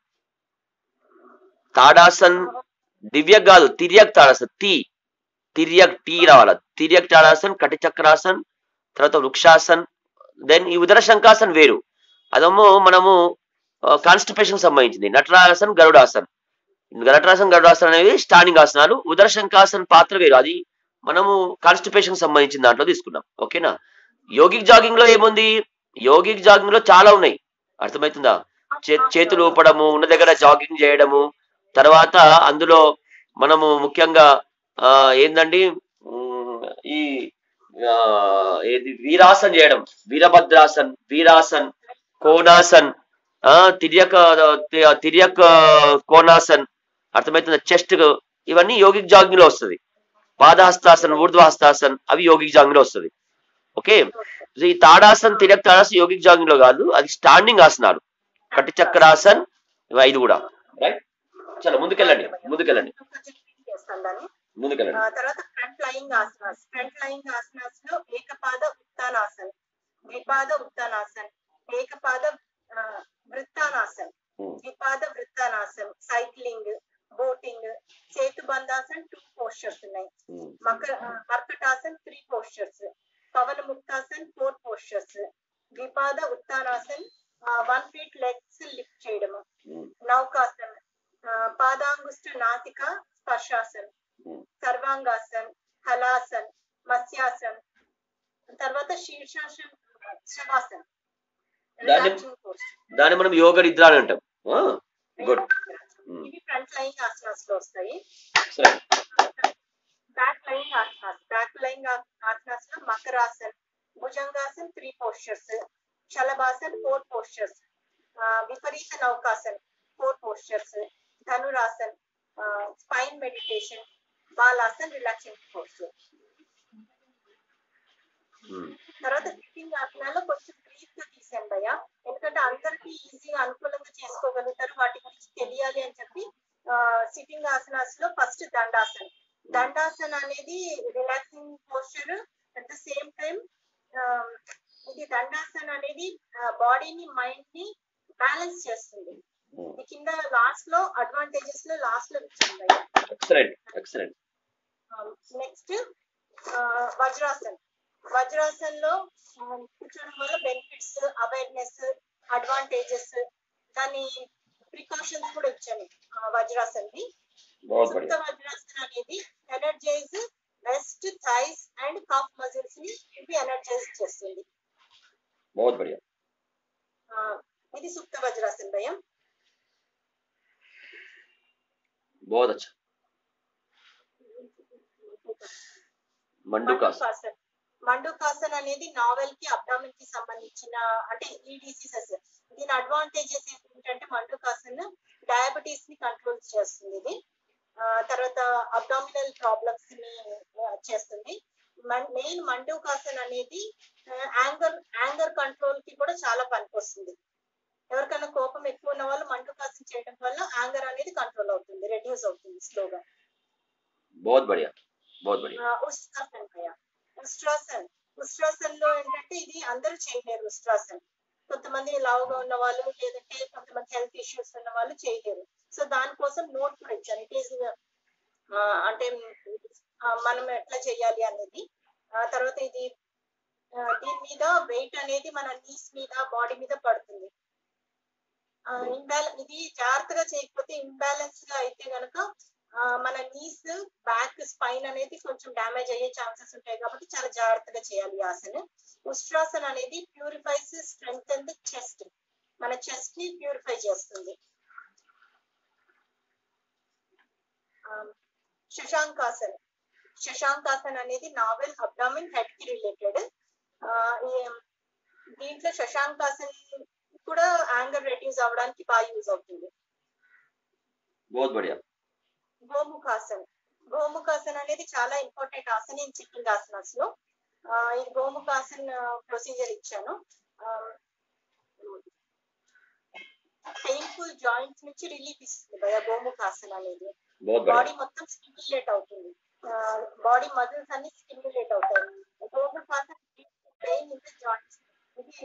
తాడాసన్ దివ్యక్ కాదు తిర్యక్ తాడాసన్ తి తిర్యక్ టీ రావాలి తిర్యక్ తాడాసన్ కటి చక్రాసన్ తర్వాత వృక్షాసన్ దెన్ ఈ ఉదర శంకాసన్ వేరు అదేమో మనము కాన్స్టిపేషన్ సంబంధించింది నటరాసన్ గరుడాసన్ నటరాసన్ గరుడాసన్ అనేవి స్టాండింగ్ ఆసనాలు ఉదర శంకాసన్ పాత్ర వేరు అది మనము కాన్స్టిపేషన్ సంబంధించిన దాంట్లో తీసుకున్నాం ఓకేనా యోగిక్ జాగింగ్ లో ఏముంది యోగిక్ జాగింగ్ లో చాలా ఉన్నాయి అర్థమవుతుందా చే- చేతులు ఊపడము ఉన్న దగ్గర జాగింగ్ చేయడము తర్వాత అందులో మనము ముఖ్యంగా ఆ ఏందండి ఉమ్, ఈ ఆ, ఏది వీరాసన్ చేయడం వీరభద్రాసన్ వీరాసన్ కోనాసన్ ఆ తిర్యక తి- తిర్యక కోనాసన్ అర్థమవుతుంది చెస్ట్ ఇవన్నీ యోగిక్ జాగింగ్ లో వస్తుంది పాదహస్తాసన్ ఊర్ధ్వహస్తాసన్ అవి యోగిక్ జాగింగ్ లో వస్తుంది ఓకే సో ఈ తాడాసన్ తిరక్ తాడాసన్ యోగిక్ జాగింగ్ లో కాదు అది స్టాండింగ్ ఆసనాలు కటి చక్రాసన్ ఇవి ఐదు కూడా రైట్ చలో ముందుకెళ్ళండి ముందుకెళ్ళండి కొంచెం repeat చేస్తాను దాన్ని ముందుకెళ్ళండి ఆ, తర్వాత front lying asanas front lying asanas లో ఏకపాద ఉత్తానాసన్ ద్విపాద ఉత్తానాసన్ ఏకపాద ఆ, vrittanasan Hmm. Dvipada vrittanasan cycling boating setu bandhasan two postures ఉన్నాయి ఉమ్, మకర ఆ, markatasan three postures pavana muktasan four postures dvipada uttanasan one feet legs lift చేయడము ఉమ్, నౌకాసన్ ఆ, పాదాంగుష్ట నాసిక స్పర్శాసన్ ఉమ్. సర్వాంగాసన్ హలాసన్ మత్స్యాసన్ తర్వాత శీర్షాసన్ శవాసన్ దాన్ని- రిలాక్సింగ్ పోస్ట్ దాన్ని మనం యోగ నిద్ర అని అంటాం గుడ్ ఇవి ఫ్రంట్ లైన్ ఆసనాస్ లో వస్తాయి సరే back line asanas back line asanas లో makarasan bhujangasan three postures shalabhasan four postures viparita naukasan four postures dhanurasan spine meditation balasan relaxing posture ఉమ్, తర్వాత సిట్టింగ్ ఆసనాల్లో కొంచెం బ్రీఫ్ గా తీసాను భయ్య ఎందుకంటే అందరికీ ఈజీగా అనుకూలంగా చేసుకోగలుగుతారు వాటి గురించి తెలియాలి అని చెప్పి సిట్టింగ్ ఆసనాస్ లో ఫస్ట్ దండాసన్ దండాసన్ అనేది relaxing posture at the same time ఇది దండాసన్ అనేది బాడీని మైండ్ ని బ్యాలెన్స్ చేస్తుంది ఉమ్. ఇది కింద లాస్ట్ లో అడ్వాంటేజెస్ లో లాస్ట్ లో ఇచ్చింది భయ్య excellent excellent next Vajrasan Vajrasan లో కూర్చోవడం వల్ల బెనిఫిట్స్ అవేర్నెస్ అడ్వాంటేజెస్ దాని ప్రికాషన్స్ కూడా ఇచ్చాను ఆ, వజ్రాసన్ ని బాగుంది సుప్త వజ్రాసన్ అనేది energize waist thighs and calf muscles ని ఇది ఎనర్జైజ్ చేస్తుంది बहुत बढ़िया ఆ, ఇది సుప్త వజ్రాసన్ భయం बहुत अच्छा मंडूकास మండుకాసన్ మండుకాసన్ అనేది నావెల్ కి అబ్డామిన్ కి సంబంధించిన అంటే ఈ డిసీజెస్ దీని అడ్వాంటేజెస్ ఏంటంటే మండుకాసన్ డయాబెటీస్ ని కంట్రోల్ చేస్తుంది ఇది ఆ, తర్వాత అబ్డామినల్ ప్రాబ్లమ్స్ ని ఆ, చేస్తుంది మెయిన్ మండుకాసన్ అనేది యాంగర్ యాంగర్ కంట్రోల్ కి కూడా చాలా పనికొస్తుంది ఎవరికైనా కోపం ఎక్కువ ఉన్న వాళ్ళు మండుకాసన్ చేయడం వల్ల యాంగర్ అనేది కంట్రోల్ అవుతుంది రెడ్యూస్ అవుతుంది స్లోగా बहुत बढ़िया बहुत बढ़िया ఆ, ఉస్ట్రాసన్ భయ ఉస్ట్రాసన్ ఉస్ట్రాసన్ లో ఏంటంటే ఇది అందరూ చేయలేరు ఉస్ట్రాసన్ కొంతమంది లావుగా ఉన్న వాళ్ళు లేదంటే కొంతమంది హెల్త్ ఇష్యూస్ ఉన్న వాళ్ళు చేయలేరు సో దానికోసం నోట్ కూడా ఇచ్చాను ఇట్ ఈస్ అంటే ఆ, మనం ఎట్లా చేయాలి అనేది ఆ తర్వాత ఇది ఆ, దీని మీద వెయిట్ అనేది మన నీస్ మీద బాడీ మీద పడుతుంది ఇంబ్యాలెన్స్ ఇది జాగ్రత్తగా చేయకపోతే ఇంబ్యాలెన్స్ గా అయితే గనక ఆ, మన నీస్ బ్యాక్ స్పైన్ అనేది కొంచెం డ్యామేజ్ అయ్యే ఛాన్సెస్ ఉంటాయి కాబట్టి చాలా జాగ్రత్తగా చేయాలి ఈ ఆసన ఉస్ట్రాసన్ అనేది ప్యూరిఫైస్ స్ట్రెంగ్త్ అండ్ చెస్ట్ మన చెస్ట్ ని ప్యూరిఫై చేస్తుంది ఆ, శశాంకాసన్ శశాంకాసన్ అనేది నావెల్ అబ్డామిన్ హెడ్ కి రిలేటెడ్ దీంట్లో శశాంకాసన్ కూడా యాంగర్ రెడ్యూస్ అవడానికి బాగా యూజ్ అవుతుంది बहुत बढ़िया గోముఖాసన్ గోముఖాసన్ అనేది చాలా important asana in sitting asanas లో ఆ, ఇది గోముఖాసన్ ప్రొసీజర్ ఇచ్చాను పెయిన్ఫుల్ జాయింట్స్ నుంచి రిలీఫ్ ఇస్తుంది భయ గోముఖాసన్ అనేది बहुत बढ़िया బాడీ మొత్తం స్టిమ్యులేట్ అవుతుంది బాడీ మజిల్స్ అన్ని స్టిమ్యులేట్ అవుతాయి గోగుల్ పాసన్ పెయిన్ ఇన్ ద జాయింట్స్ ఇది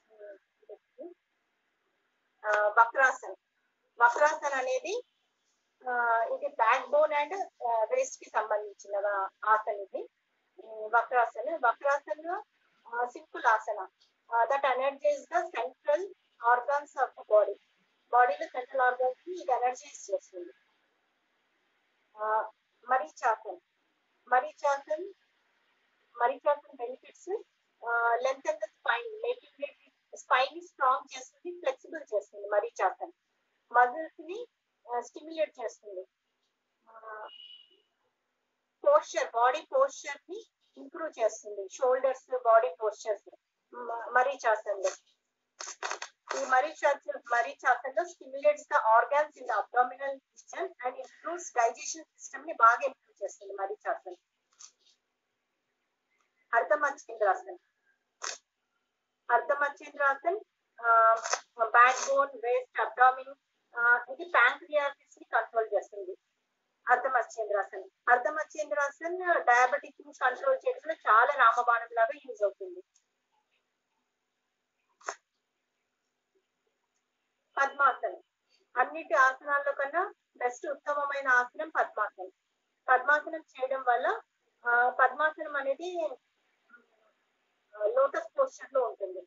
ఆ, వక్రాసన్ వక్రాసన్ అనేది ఆ, ఇది బ్యాక్ బోన్ అండ్ వేస్ట్ కి సంబంధించిన ఆసన్ ఇది um, Vakrasan Vakrasan simple asana that energize the central organs of the body బాడీలో సెంట్రల్ ఆర్గాన్స్ ని ఇది ఎనర్జైజ్ చేస్తుంది Marichasan Marichasan Marichasan benefits length and spine making spine ని స్ట్రాంగ్ చేస్తుంది ఫ్లెక్సిబుల్ చేస్తుంది మరీచాసన్ మజిల్స్ ని స్టిమ్యులేట్ చేస్తుంది పోస్చర్ బాడీ పోస్చర్ ని ఇంప్రూవ్ చేస్తుంది షోల్డర్స్ బాడీ పోస్చర్స్ మరీచాసన్ లో ఈ మరీచాసన్ మరీచాసన్ లో stimulates the organs in the abdominal region and improves digestion system ని బాగా ఇంప్రూవ్ చేస్తుంది Marichasan Ardhamatsyendrasan Ardhamatsyendrasan back bone waist abdomen ఇది ప్యాంక్రియాసిస్ ని కంట్రోల్ చేస్తుంది అర్ధమచ్చేంద్రాసన్ అర్ధమచ్చేంద్రాసన్ డయాబెటిక్ ని కంట్రోల్ చేయడంలో చాలా రామబాణం లాగా యూజ్ అవుతుంది పద్మాసనం అన్నిటి ఆసనాల్లో కన్నా బెస్ట్ ఉత్తమమైన ఆసనం పద్మాసనం పద్మాసనం చేయడం వల్ల ఆ, పద్మాసనం అనేది లోటస్ పోస్చర్ లో ఉంటుంది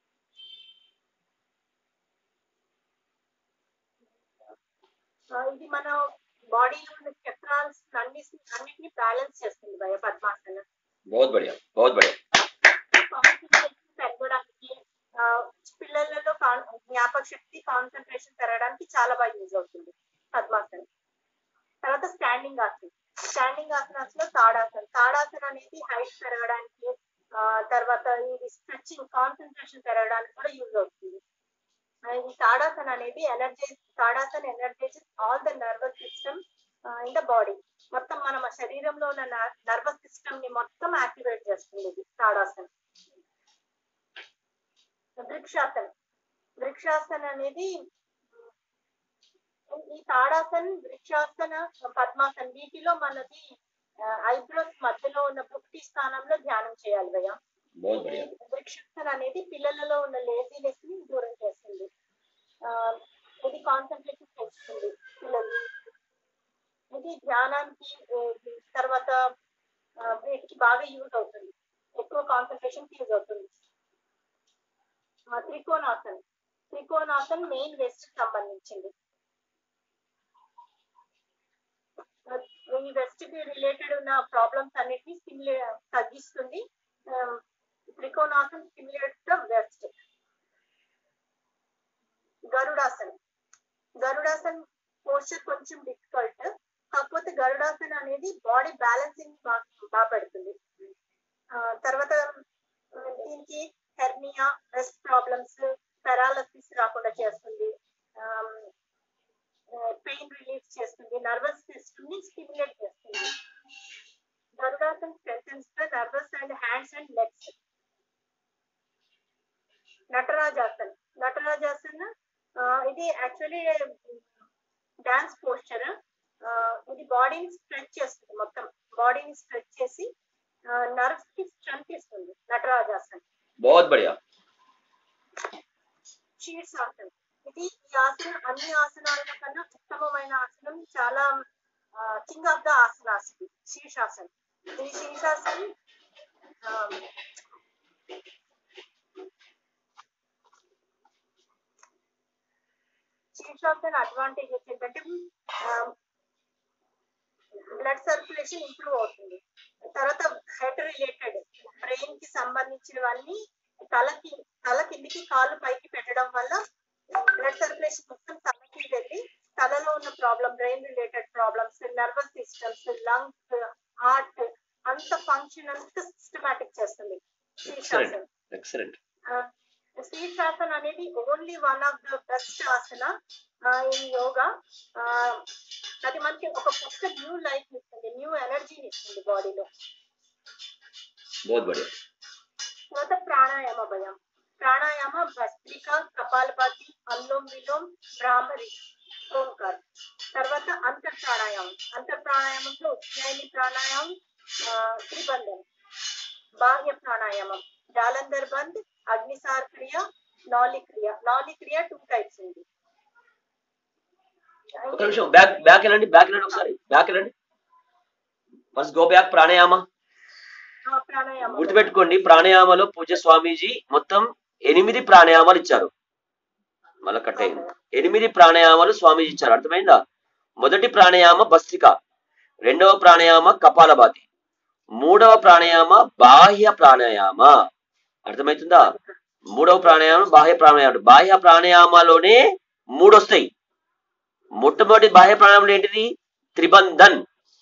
ఆ, ఇది మన బాడీలో ఉన్న చక్రాల్స్ అన్ని అన్నిటిని బ్యాలెన్స్ చేస్తుంది భయ పద్మాసనం बहुत बढ़िया बहुत बढ़िया కాన్సన్ట్రేషన్ పెరగడానికి ఆ, పిల్లలలో కాన్- జ్ఞాపక శక్తి కాన్సన్ట్రేషన్ పెరగడానికి చాలా బాగా యూజ్ అవుతుంది పద్మాసనం తర్వాత స్టాండింగ్ ఆసన్ స్టాండింగ్ ఆసనాస్ లో తాడాసన్ తాడాసన్ అనేది హైట్ పెరగడానికి ఆ, తర్వాత ఇది స్ట్రెచింగ్ కాన్సన్ట్రేషన్ పెరగడానికి కూడా యూజ్ అవుతుంది ఆ, ఈ తాడాసన్ అనేది energize Tadasan energize all the nervous system in the body మొత్తం మన మన శరీరంలో ఉన్న నర్వస్ సిస్టమ్ ని మొత్తం యాక్టివేట్ చేస్తుంది ఇది తాడాసన్ వృక్షాసన్ వృక్షాసన్ అనేది ఈ తాడాసన్ వృక్షాసన పద్మాసన్ వీటిలో మనది ఐబ్రోస్ మధ్యలో ఉన్న భుక్తి స్థానంలో ధ్యానం చేయాలి భయ बहुत बढ़िया వృక్షాసన్ అనేది పిల్లలలో ఉన్న లేజినెస్ ని దూరం చేస్తుంది ఆ, ఇది కాన్సన్ట్రేషన్ పెంచుతుంది పిల్లలు ఇది ధ్యానానికి ఆ, తర్వాత ఆ, వీటికి బాగా యూజ్ అవుతుంది ఎక్కువ కాన్సన్ట్రేషన్ యూజ్ అవుతుంది ఆ, త్రికోణాసన్ త్రికోణాసన్ మెయిన్ వెస్ట్ సంబంధించింది ఆ, ఈ వెస్ట్ కి రిలేటెడ్ ఉన్న ప్రాబ్లమ్స్ అన్నిటిని స్టిమ్యులే తగ్గిస్తుంది ఆ, Trikonasan stimulates the waist Garudasan Garudasan posture కొంచెం డిఫికల్ట్ కాకపోతే గరుడాసన్ అనేది బాడీ బ్యాలెన్సింగ్ బాగా పెడుతుంది ఆ, తర్వాత ఆ, దీనికి హెర్నియా బ్రెస్ట్ ప్రాబ్లమ్స్ పెరాలసిస్ రాకుండా చేస్తుంది పెయిన్ రిలీఫ్ చేస్తుంది నర్వస్ సిస్టమ్ ని స్టిమ్యులేట్ చేస్తుంది Garudasan strengthens the nervous and hands and legs Natarajasan Natarajasan ఆ, ఇది యాక్చువల్లీ డాన్స్ పోస్చర్ ఇది బాడీని స్ట్రెచ్ చేస్తుంది మొత్తం బాడీని స్ట్రెచ్ చేసి నర్వ్స్ కి స్ట్రెంత్ ఇస్తుంది నటరాజాసన్ बहुत बढ़िया శీర్షాసనం ఇది ఈ ఆసనం అన్ని ఆసనాల కన్నా ఉత్తమమైన ఆసనం చాలా కింగ్ ఆఫ్ ద ఆసనాస్ ఇది శీర్షాసనం ఈ శీర్షాసనం ఆ, శీర్షాసన అడ్వాంటేజ్ ఏంటంటే బ్లడ్ సర్క్యులేషన్ ఇంప్రూవ్ అవుతుంది తర్వాత హెడ్ రిలేటెడ్ బ్రెయిన్ కి సంబంధించినవన్నీ తలకి తల కిందికి కాళ్ళు పైకి పెట్టడం వల్ల బ్లడ్ సర్క్యులేషన్ మొత్తం తలకి వెళ్ళి తలలో ఉన్న problem brain related problems nervous systems lungs heart అంత ఫంక్షన్ అంతా సిస్టమాటిక్ చేస్తుంది శీర్షాసనం excellent శీర్షాసన్ అనేది only one of the best asana in yoga అది మనకి ఒక కొత్త న్యూ లైఫ్ ఇస్తుంది న్యూ ఎనర్జీని ఇస్తుంది బాడీలో बहुत बढ़िया తర్వాత ప్రాణాయామ భయం ప్రాణాయామ భస్త్రిక కపాలపాతి అల్లోం విలోం భ్రామరి ఓంకార్ తర్వాత అంతర్ ప్రాణాయామం అంతర్ ప్రాణాయామంలో ఉజ్జయిని ప్రాణాయామం ఆ, త్రిబంధం బాహ్య ప్రాణాయామం జాలంధర్ బంద్ అగ్నిసార్ క్రియ నాలి క్రియ నాలి క్రియ టూ టైప్స్ ఉంది ఒక నిమిషం బ్యాక్ బ్యాక్ వెళ్ళండి బ్యాక్ వెళ్ళండి ఒకసారి బ్యాక్ వెళ్ళండి ఫస్ట్ గో బ్యాక్ ప్రాణాయామ ఆ, ప్రాణాయామం గుర్తుపెట్టుకోండి ప్రాణాయామలో పూజ స్వామీజీ మొత్తం ఎనిమిది ప్రాణాయామాలు ఇచ్చారు మళ్ళీ కట్ అయింది ఎనిమిది ప్రాణాయామాలు స్వామీజీ ఇచ్చారు అర్థమైందా మొదటి ప్రాణాయామ భస్త్రిక రెండవ ప్రాణాయామ కపాలభాతి మూడవ ప్రాణాయామ బాహ్య ప్రాణాయామ అర్థమవుతుందా మూడవ ప్రాణాయామం బాహ్య ప్రాణాయామం బాహ్య ప్రాణాయామాలోనే మూడు వస్తాయి మొట్టమొదటి బాహ్య ప్రాణాయామం ఏంటిది త్రిబంధన్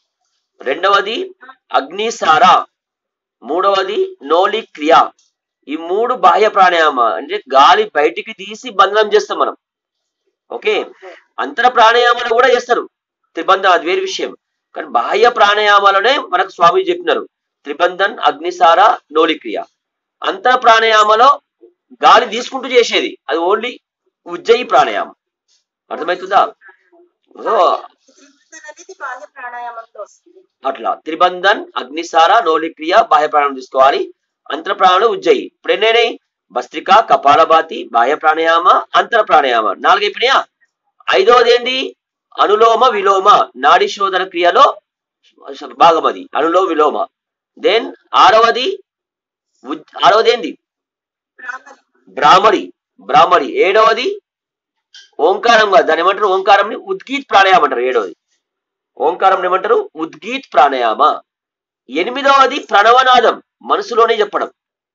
రెండవది అగ్నిసార మూడవది నోలి క్రియ ఈ మూడు బాహ్య ప్రాణాయామ అంటే గాలి బయటికి తీసి బంధనం చేస్తాం మనం ఓకే అంతర ప్రాణాయామాలు కూడా చేస్తారు త్రిబంధన్ అది వేరే విషయం కానీ బాహ్య ప్రాణాయామాలనే మనకు స్వామి చెప్పినారు త్రిబంధన్ అగ్నిసార నోలి క్రియ అంతర ప్రాణాయామలో గాలి తీసుకుంటూ చేసేది అది ఓన్లీ ఉజ్జయి ప్రాణాయామం అర్థమవుతుందా సో త్రిబంధన్ అనేది బాహ్య ప్రాణాయామంలో వస్తుంది అట్లా త్రిబంధన్ అగ్నిసార నోలిక్రియ బాహ్య ప్రాణం తీసుకోవాలి అంతర ప్రాణాలు ఉజ్జయి ఇప్పుడు ఎన్నైనాయి భస్త్రిక కపాలభాతి బాహ్య ప్రాణాయామ అంతర ప్రాణాయామ నాలుగు అయిపోయినాయా ఐదవది ఏంటి అనులోమ విలోమ నాడి శోధన క్రియలో భాగం అది అనులోమ విలోమ దెన్ ఆరవది ఉజ్- ఆరవది ఏంటి బ్రాహ్మణి బ్రాహ్మడి బ్రాహ్మడి ఏడవది ఓంకారం కాదు దాని ఏమంటారు ఓంకారం ఉద్గీత్ ప్రాణాయామ అంటారు ఏడవది ఓంకారం ఏమంటారు ఉద్గీత్ ప్రాణాయామ ఎనిమిదవది ప్రణవనాదం మనసులోనే చెప్పడం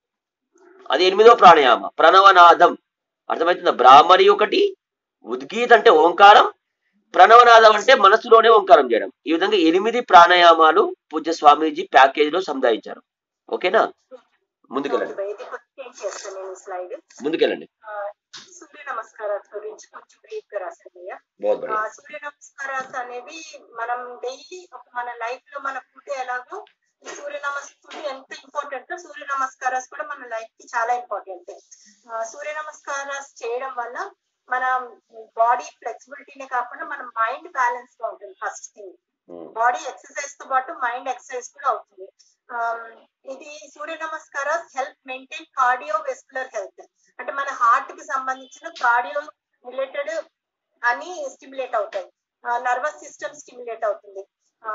అది ఎనిమిదవ ప్రాణాయామ ప్రణవనాదం అర్థమవుతుందా బ్రాహ్మణి ఒకటి ఉద్గీత్ అంటే ఓంకారం ప్రణవనాదం అంటే మనసులోనే ఓంకారం చేయడం ఈ విధంగా ఎనిమిది ప్రాణాయామాలు పూజ్య స్వామీజీ ప్యాకేజ్ లో సముదాయించారు ఓకేనా ముందుకెళ్ళండి ఓకే, ఇది కొంచెం చేంజ్ చేస్తాను నేను స్లైడ్ ముందుకెళ్ళండి సూర్య నమస్కారాల గురించి కొంచెం బ్రీఫ్ గా రాశానయ్యా బహుత్ ఆ, బడియా సూర్య నమస్కారాలు అనేవి మనం డైలీ ఒక మన లైఫ్ లో మన ఫుడ్ ఎలాగో ఈ సూర్య నమస్కారం ఎంత ఇంపార్టెంట్ సూర్య నమస్కారాలు కూడా మన లైఫ్ కి చాలా ఇంపార్టెంట్ సూర్య నమస్కారాలు చేయడం వల్ల మన బాడీ ఫ్లెక్సిబిలిటీనే కాకుండా మన మైండ్ బ్యాలెన్స్ గా ఉంటుంది ఫస్ట్ థింగ్ బాడీ ఎక్సర్సైజ్ తో పాటు మైండ్ ఎక్సర్సైజ్ కూడా అవుతుంది ఆమ్, ఇది సూర్య నమస్కారాలు help maintain cardiovascular health అంటే మన హార్ట్ కి సంబంధించిన కార్డియో రిలేటెడ్ అని స్టిమ్యులేట్ అవుతాయి నర్వస్ సిస్టమ్ స్టిమ్యులేట్ అవుతుంది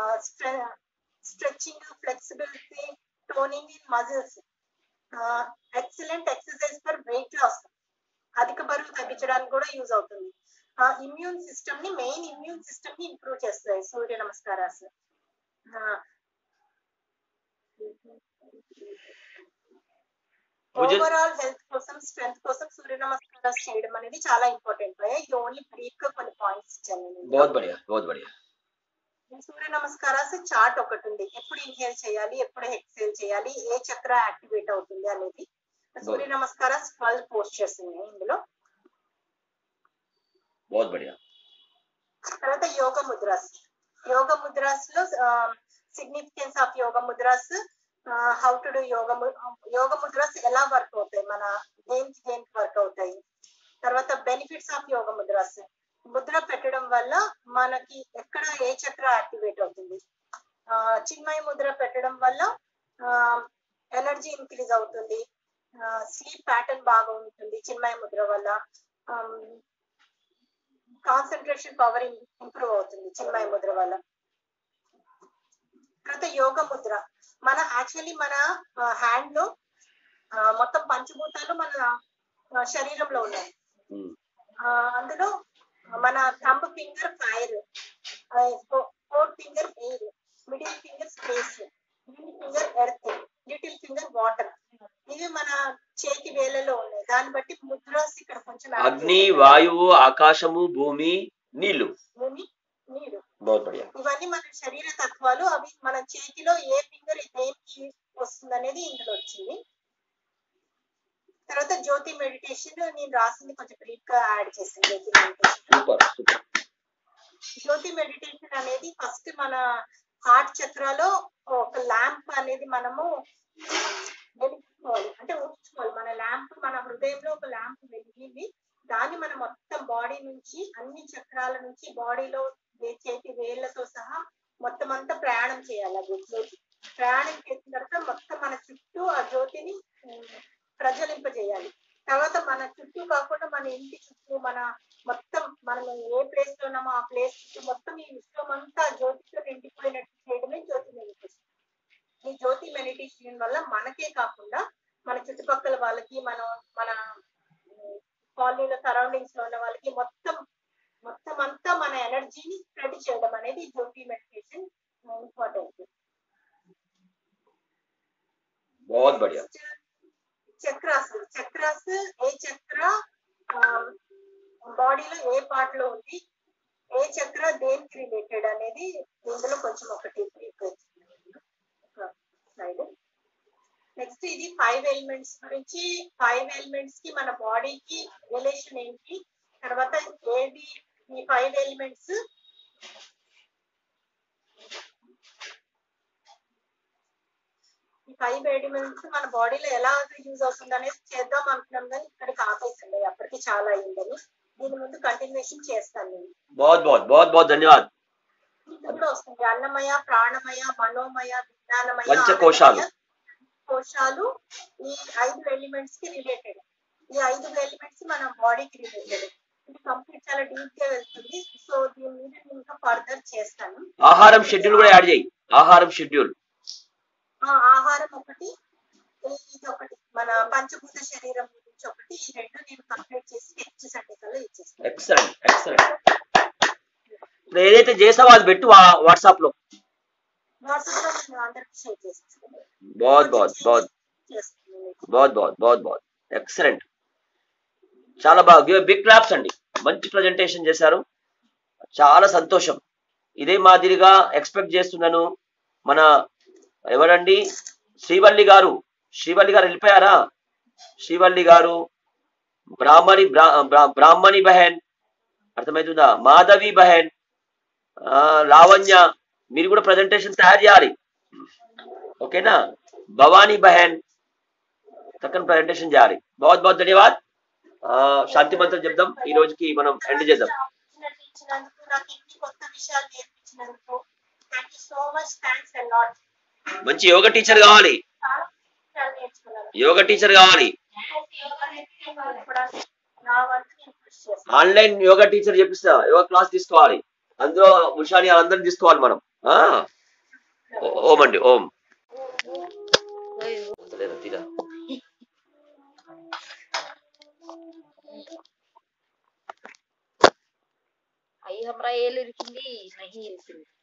stretching flexibility toning in muscles excellent exercise for weight loss అధిక బరువు తగ్గించడానికి కూడా యూజ్ అవుతుంది ఇమ్యూన్ సిస్టమ్ ని మెయిన్ ఇమ్యూన్ సిస్టమ్ ని ఇంప్రూవ్ చేస్తాయి సూర్య నమస్కారాలు పూజ- ఓవరాల్ హెల్త్ కోసం స్ట్రెంత్ కోసం సూర్య నమస్కారాలు చేయడం అనేది చాలా ఇంపార్టెంట్ ఇది ఓన్లీ బ్రీఫ్ గా కొన్ని పాయింట్స్ ఇచ్చాను నేను బహుత్ బడియా బహుత్ బడియా సూర్య నమస్కారాలు చార్ట్ ఒకటి ఉంది ఎప్పుడు ఇన్హేల్ చేయాలి ఎప్పుడు ఎక్సేల్ చేయాలి ఏ చక్ర యాక్టివేట్ అవుతుంది అనేది సూర్య నమస్కారాలు ట్వెల్వ్ పోస్టర్స్ ఉన్నాయి ఇందులో బహుత్ బడియా తర్వాత యోగ ముద్రాస్ యోగ ముద్రాస్ లో significance of yoga mudras how to do yoga ము- యోగ ముద్రాస్ ఎలా వర్క్ అవుతాయి మన దేనికి దేనికి వర్క్ అవుతాయి తర్వాత బెనిఫిట్స్ ఆఫ్ యోగ ముద్రాస్ ముద్ర పెట్టడం వల్ల మనకి ఎక్కడ ఏ చక్ర యాక్టివేట్ అవుతుంది ఆ, చిన్మయ ముద్ర పెట్టడం వల్ల ఎనర్జీ ఇంక్రీజ్ అవుతుంది స్లీప్ ప్యాటర్న్ బాగా ఉంటుంది చిన్మయ ముద్ర వల్ల కాన్సన్ట్రేషన్ పవర్ ఇంప్రూవ్ అవుతుంది చిన్మయ ముద్ర వల్ల తర్వాత యోగ ముద్ర మన యాక్చువల్లీ మన హ్యాండ్ లో ఆ, మొత్తం పంచభూతాలు మన ఆ, శరీరంలో ఉన్నాయి ఆ, అందులో మన thumb finger fire fourth finger air middle finger space middle finger earth little finger water ఇవి మన చేతి వేలలో ఉన్నాయి దాన్ని బట్టి ముద్రాస్ ఇక్కడ కొంచెం add అగ్ని చేశాను. వాయువు ఆకాశము భూమి నీళ్లు భూమి నీరు బహుత్ బడియా ఇవన్నీ మన శరీర తత్వాలు అవి మన చేతిలో ఏ ఫింగర్ దేనికి వస్తుంది అనేది ఇందులో వచ్చింది తర్వాత జ్యోతి మెడిటేషన్ నేను రాసింది కొంచెం బ్రీఫ్ గా యాడ్ చేసింది Jyoti meditation super super Jyoti meditation అనేది ఫస్ట్ మన హార్ట్ చక్రాలో ఒక ల్యాంప్ అనేది మనము వెలిగించుకోవాలి అంటే ఉంచుకోవాలి మన ల్యాంప్ మన హృదయంలో ఒక ల్యాంప్ వెలిగింది దాన్ని మనం మొత్తం బాడీ నుంచి అన్ని చక్రాల నుంచి బాడీలో వే- చేతి వేళ్లతో సహా మొత్తం అంతా ప్రయాణం చేయాలి ఆ జ్యోతి ప్రయాణం చేసిన తర్వాత మొత్తం మన చుట్టూ ఆ జ్యోతిని ఉమ్, ప్రజ్వలింపజేయాలి తర్వాత మన చుట్టూ కాకుండా మన ఇంటి చుట్టూ మన మొత్తం మనం ఏ ప్లేస్ లో ఉన్నామో ఆ ప్లేస్ చుట్టూ మొత్తం ఈ విశ్వం అంతా ఆ జ్యోతితో నిండిపోయినట్టు చేయడమే జ్యోతి మెడిటేషన్ ఈ జ్యోతి మెడిటేషన్ వల్ల మనకే కాకుండా మన చుట్టుపక్కల వాళ్ళకి మన మన కాలనీలో సరౌండింగ్స్ లో ఉన్న వాళ్ళకి మొత్తం మొత్తం అంతా మన ఎనర్జీని స్ప్రెడ్ చేయడం అనేది జ్యోతి మెడిటేషన్ ఇంపార్టెంట్ बहुत बढ़िया చక్రాస్ చక్రాస్ ఏ చక్ర బాడీలో ఏ పార్ట్ లో ఉంది ఏ చక్ర దేనికి రిలేటెడ్ అనేది ఇందులో కొంచెం ఒకటి స్లైడ్ నెక్స్ట్ ఇది ఫైవ్ ఎలిమెంట్స్ గురించి ఫైవ్ ఎలిమెంట్స్ కి మన బాడీకి రిలేషన్ ఏంటి తర్వాత ఏది ఈ ఫైవ్ ఎలిమెంట్స్ ఈ ఫైవ్ ఎలిమెంట్స్ మన బాడీలో ఎలా యూజ్ అవుతుంది అనేది చేద్దాం అనుకున్నాం కానీ ఇక్కడికి ఆపేసండి అప్పటికి చాలా అయిందని దీని ముందు కంటిన్యూషన్ చేస్తాను నేను बहुत बहुत बहुत बहुत धन्यवाद ఇది కూడా వస్తుంది అన్నమయ ప్రాణమయ మనోమయ విజ్ఞానమయ పంచకోశాలు. ఆనందమయ కోశాలు ఈ ఐదు ఎలిమెంట్స్ కి రిలేటెడ్ ఈ ఐదు ఎలిమెంట్స్ మన బాడీకి రిలేటెడ్ ఇది కంప్లీట్ చాలా డీప్ గా వెళ్తుంది సో దీని మీద నేను ఇంకా ఫర్దర్ చేస్తాను ఆహారం షెడ్యూల్ కూడా యాడ్ చేయి ఆహారం షెడ్యూల్ ఆ ఆహారం ఒకటి ఈ- ఇది ఒకటి మన పంచభూత శరీరం గురించి ఒకటి ఈ రెండు నేను కంప్లీట్ చేసి నెక్స్ట్ సండే కల్లా ఇచ్చేస్తాను ఎక్సలెంట్ ఎక్సలెంట్ ఇప్పుడు ఏదైతే చేసావో అది పెట్టు వాట్సాప్ లో వాట్సాప్ లో నేను అందరికి షేర్ చేస్తాను बहुत बहुत बहुत చేస్తాను बहुत बहुत बहुत बहुत ఎక్సలెంట్ చాలా బాగా బిగ్ క్లాప్స్ అండి మంచి ప్రజెంటేషన్ చేశారు చాలా సంతోషం ఇదే మాదిరిగా ఎక్స్పెక్ట్ చేస్తున్నాను మన ఎవరండి శ్రీవల్లి గారు శ్రీవల్లి గారు వెళ్ళిపోయారా శ్రీవల్లి గారు బ్రాహ్మణి బ్రా- బ్రా- బ్రాహ్మణి బహన్ అర్థమవుతుందా మాధవి బహన్ ఆ, లావణ్య మీరు కూడా ప్రజెంటేషన్ తయారు చేయాలి ఓకేనా భవానీ బహన్ చక్కని ప్రజెంటేషన్ చేయాలి బహుత్ బహుత్ ధన్యవాద్ ఆ, శాంతి మంత్రం చెప్దాం ఈ రోజుకి మనం ఎండ్ చేద్దాం ఆపర్చునిటీ ఇచ్చినందుకు నాకు ఇన్ని కొత్త విషయాలు నేర్పించినందుకు thank you so much thanks and lot మంచి యోగా టీచర్ కావాలి చాలా విషయాలు నేర్చుకున్నాను యోగా టీచర్ కావాలి కూడా నా వంతు నేను కృషి చేస్తాను ఆన్లైన్ యోగా టీచర్ చెప్పిస్తా యోగా క్లాస్ తీసుకోవాలి అందులో ఉషాని అందరిని తీసుకోవాలి మనం ఆ ఓ- ఓం అండి ఓం వస్తలేదా తీరా? आई हमरा ये लिखी नहीं लिखी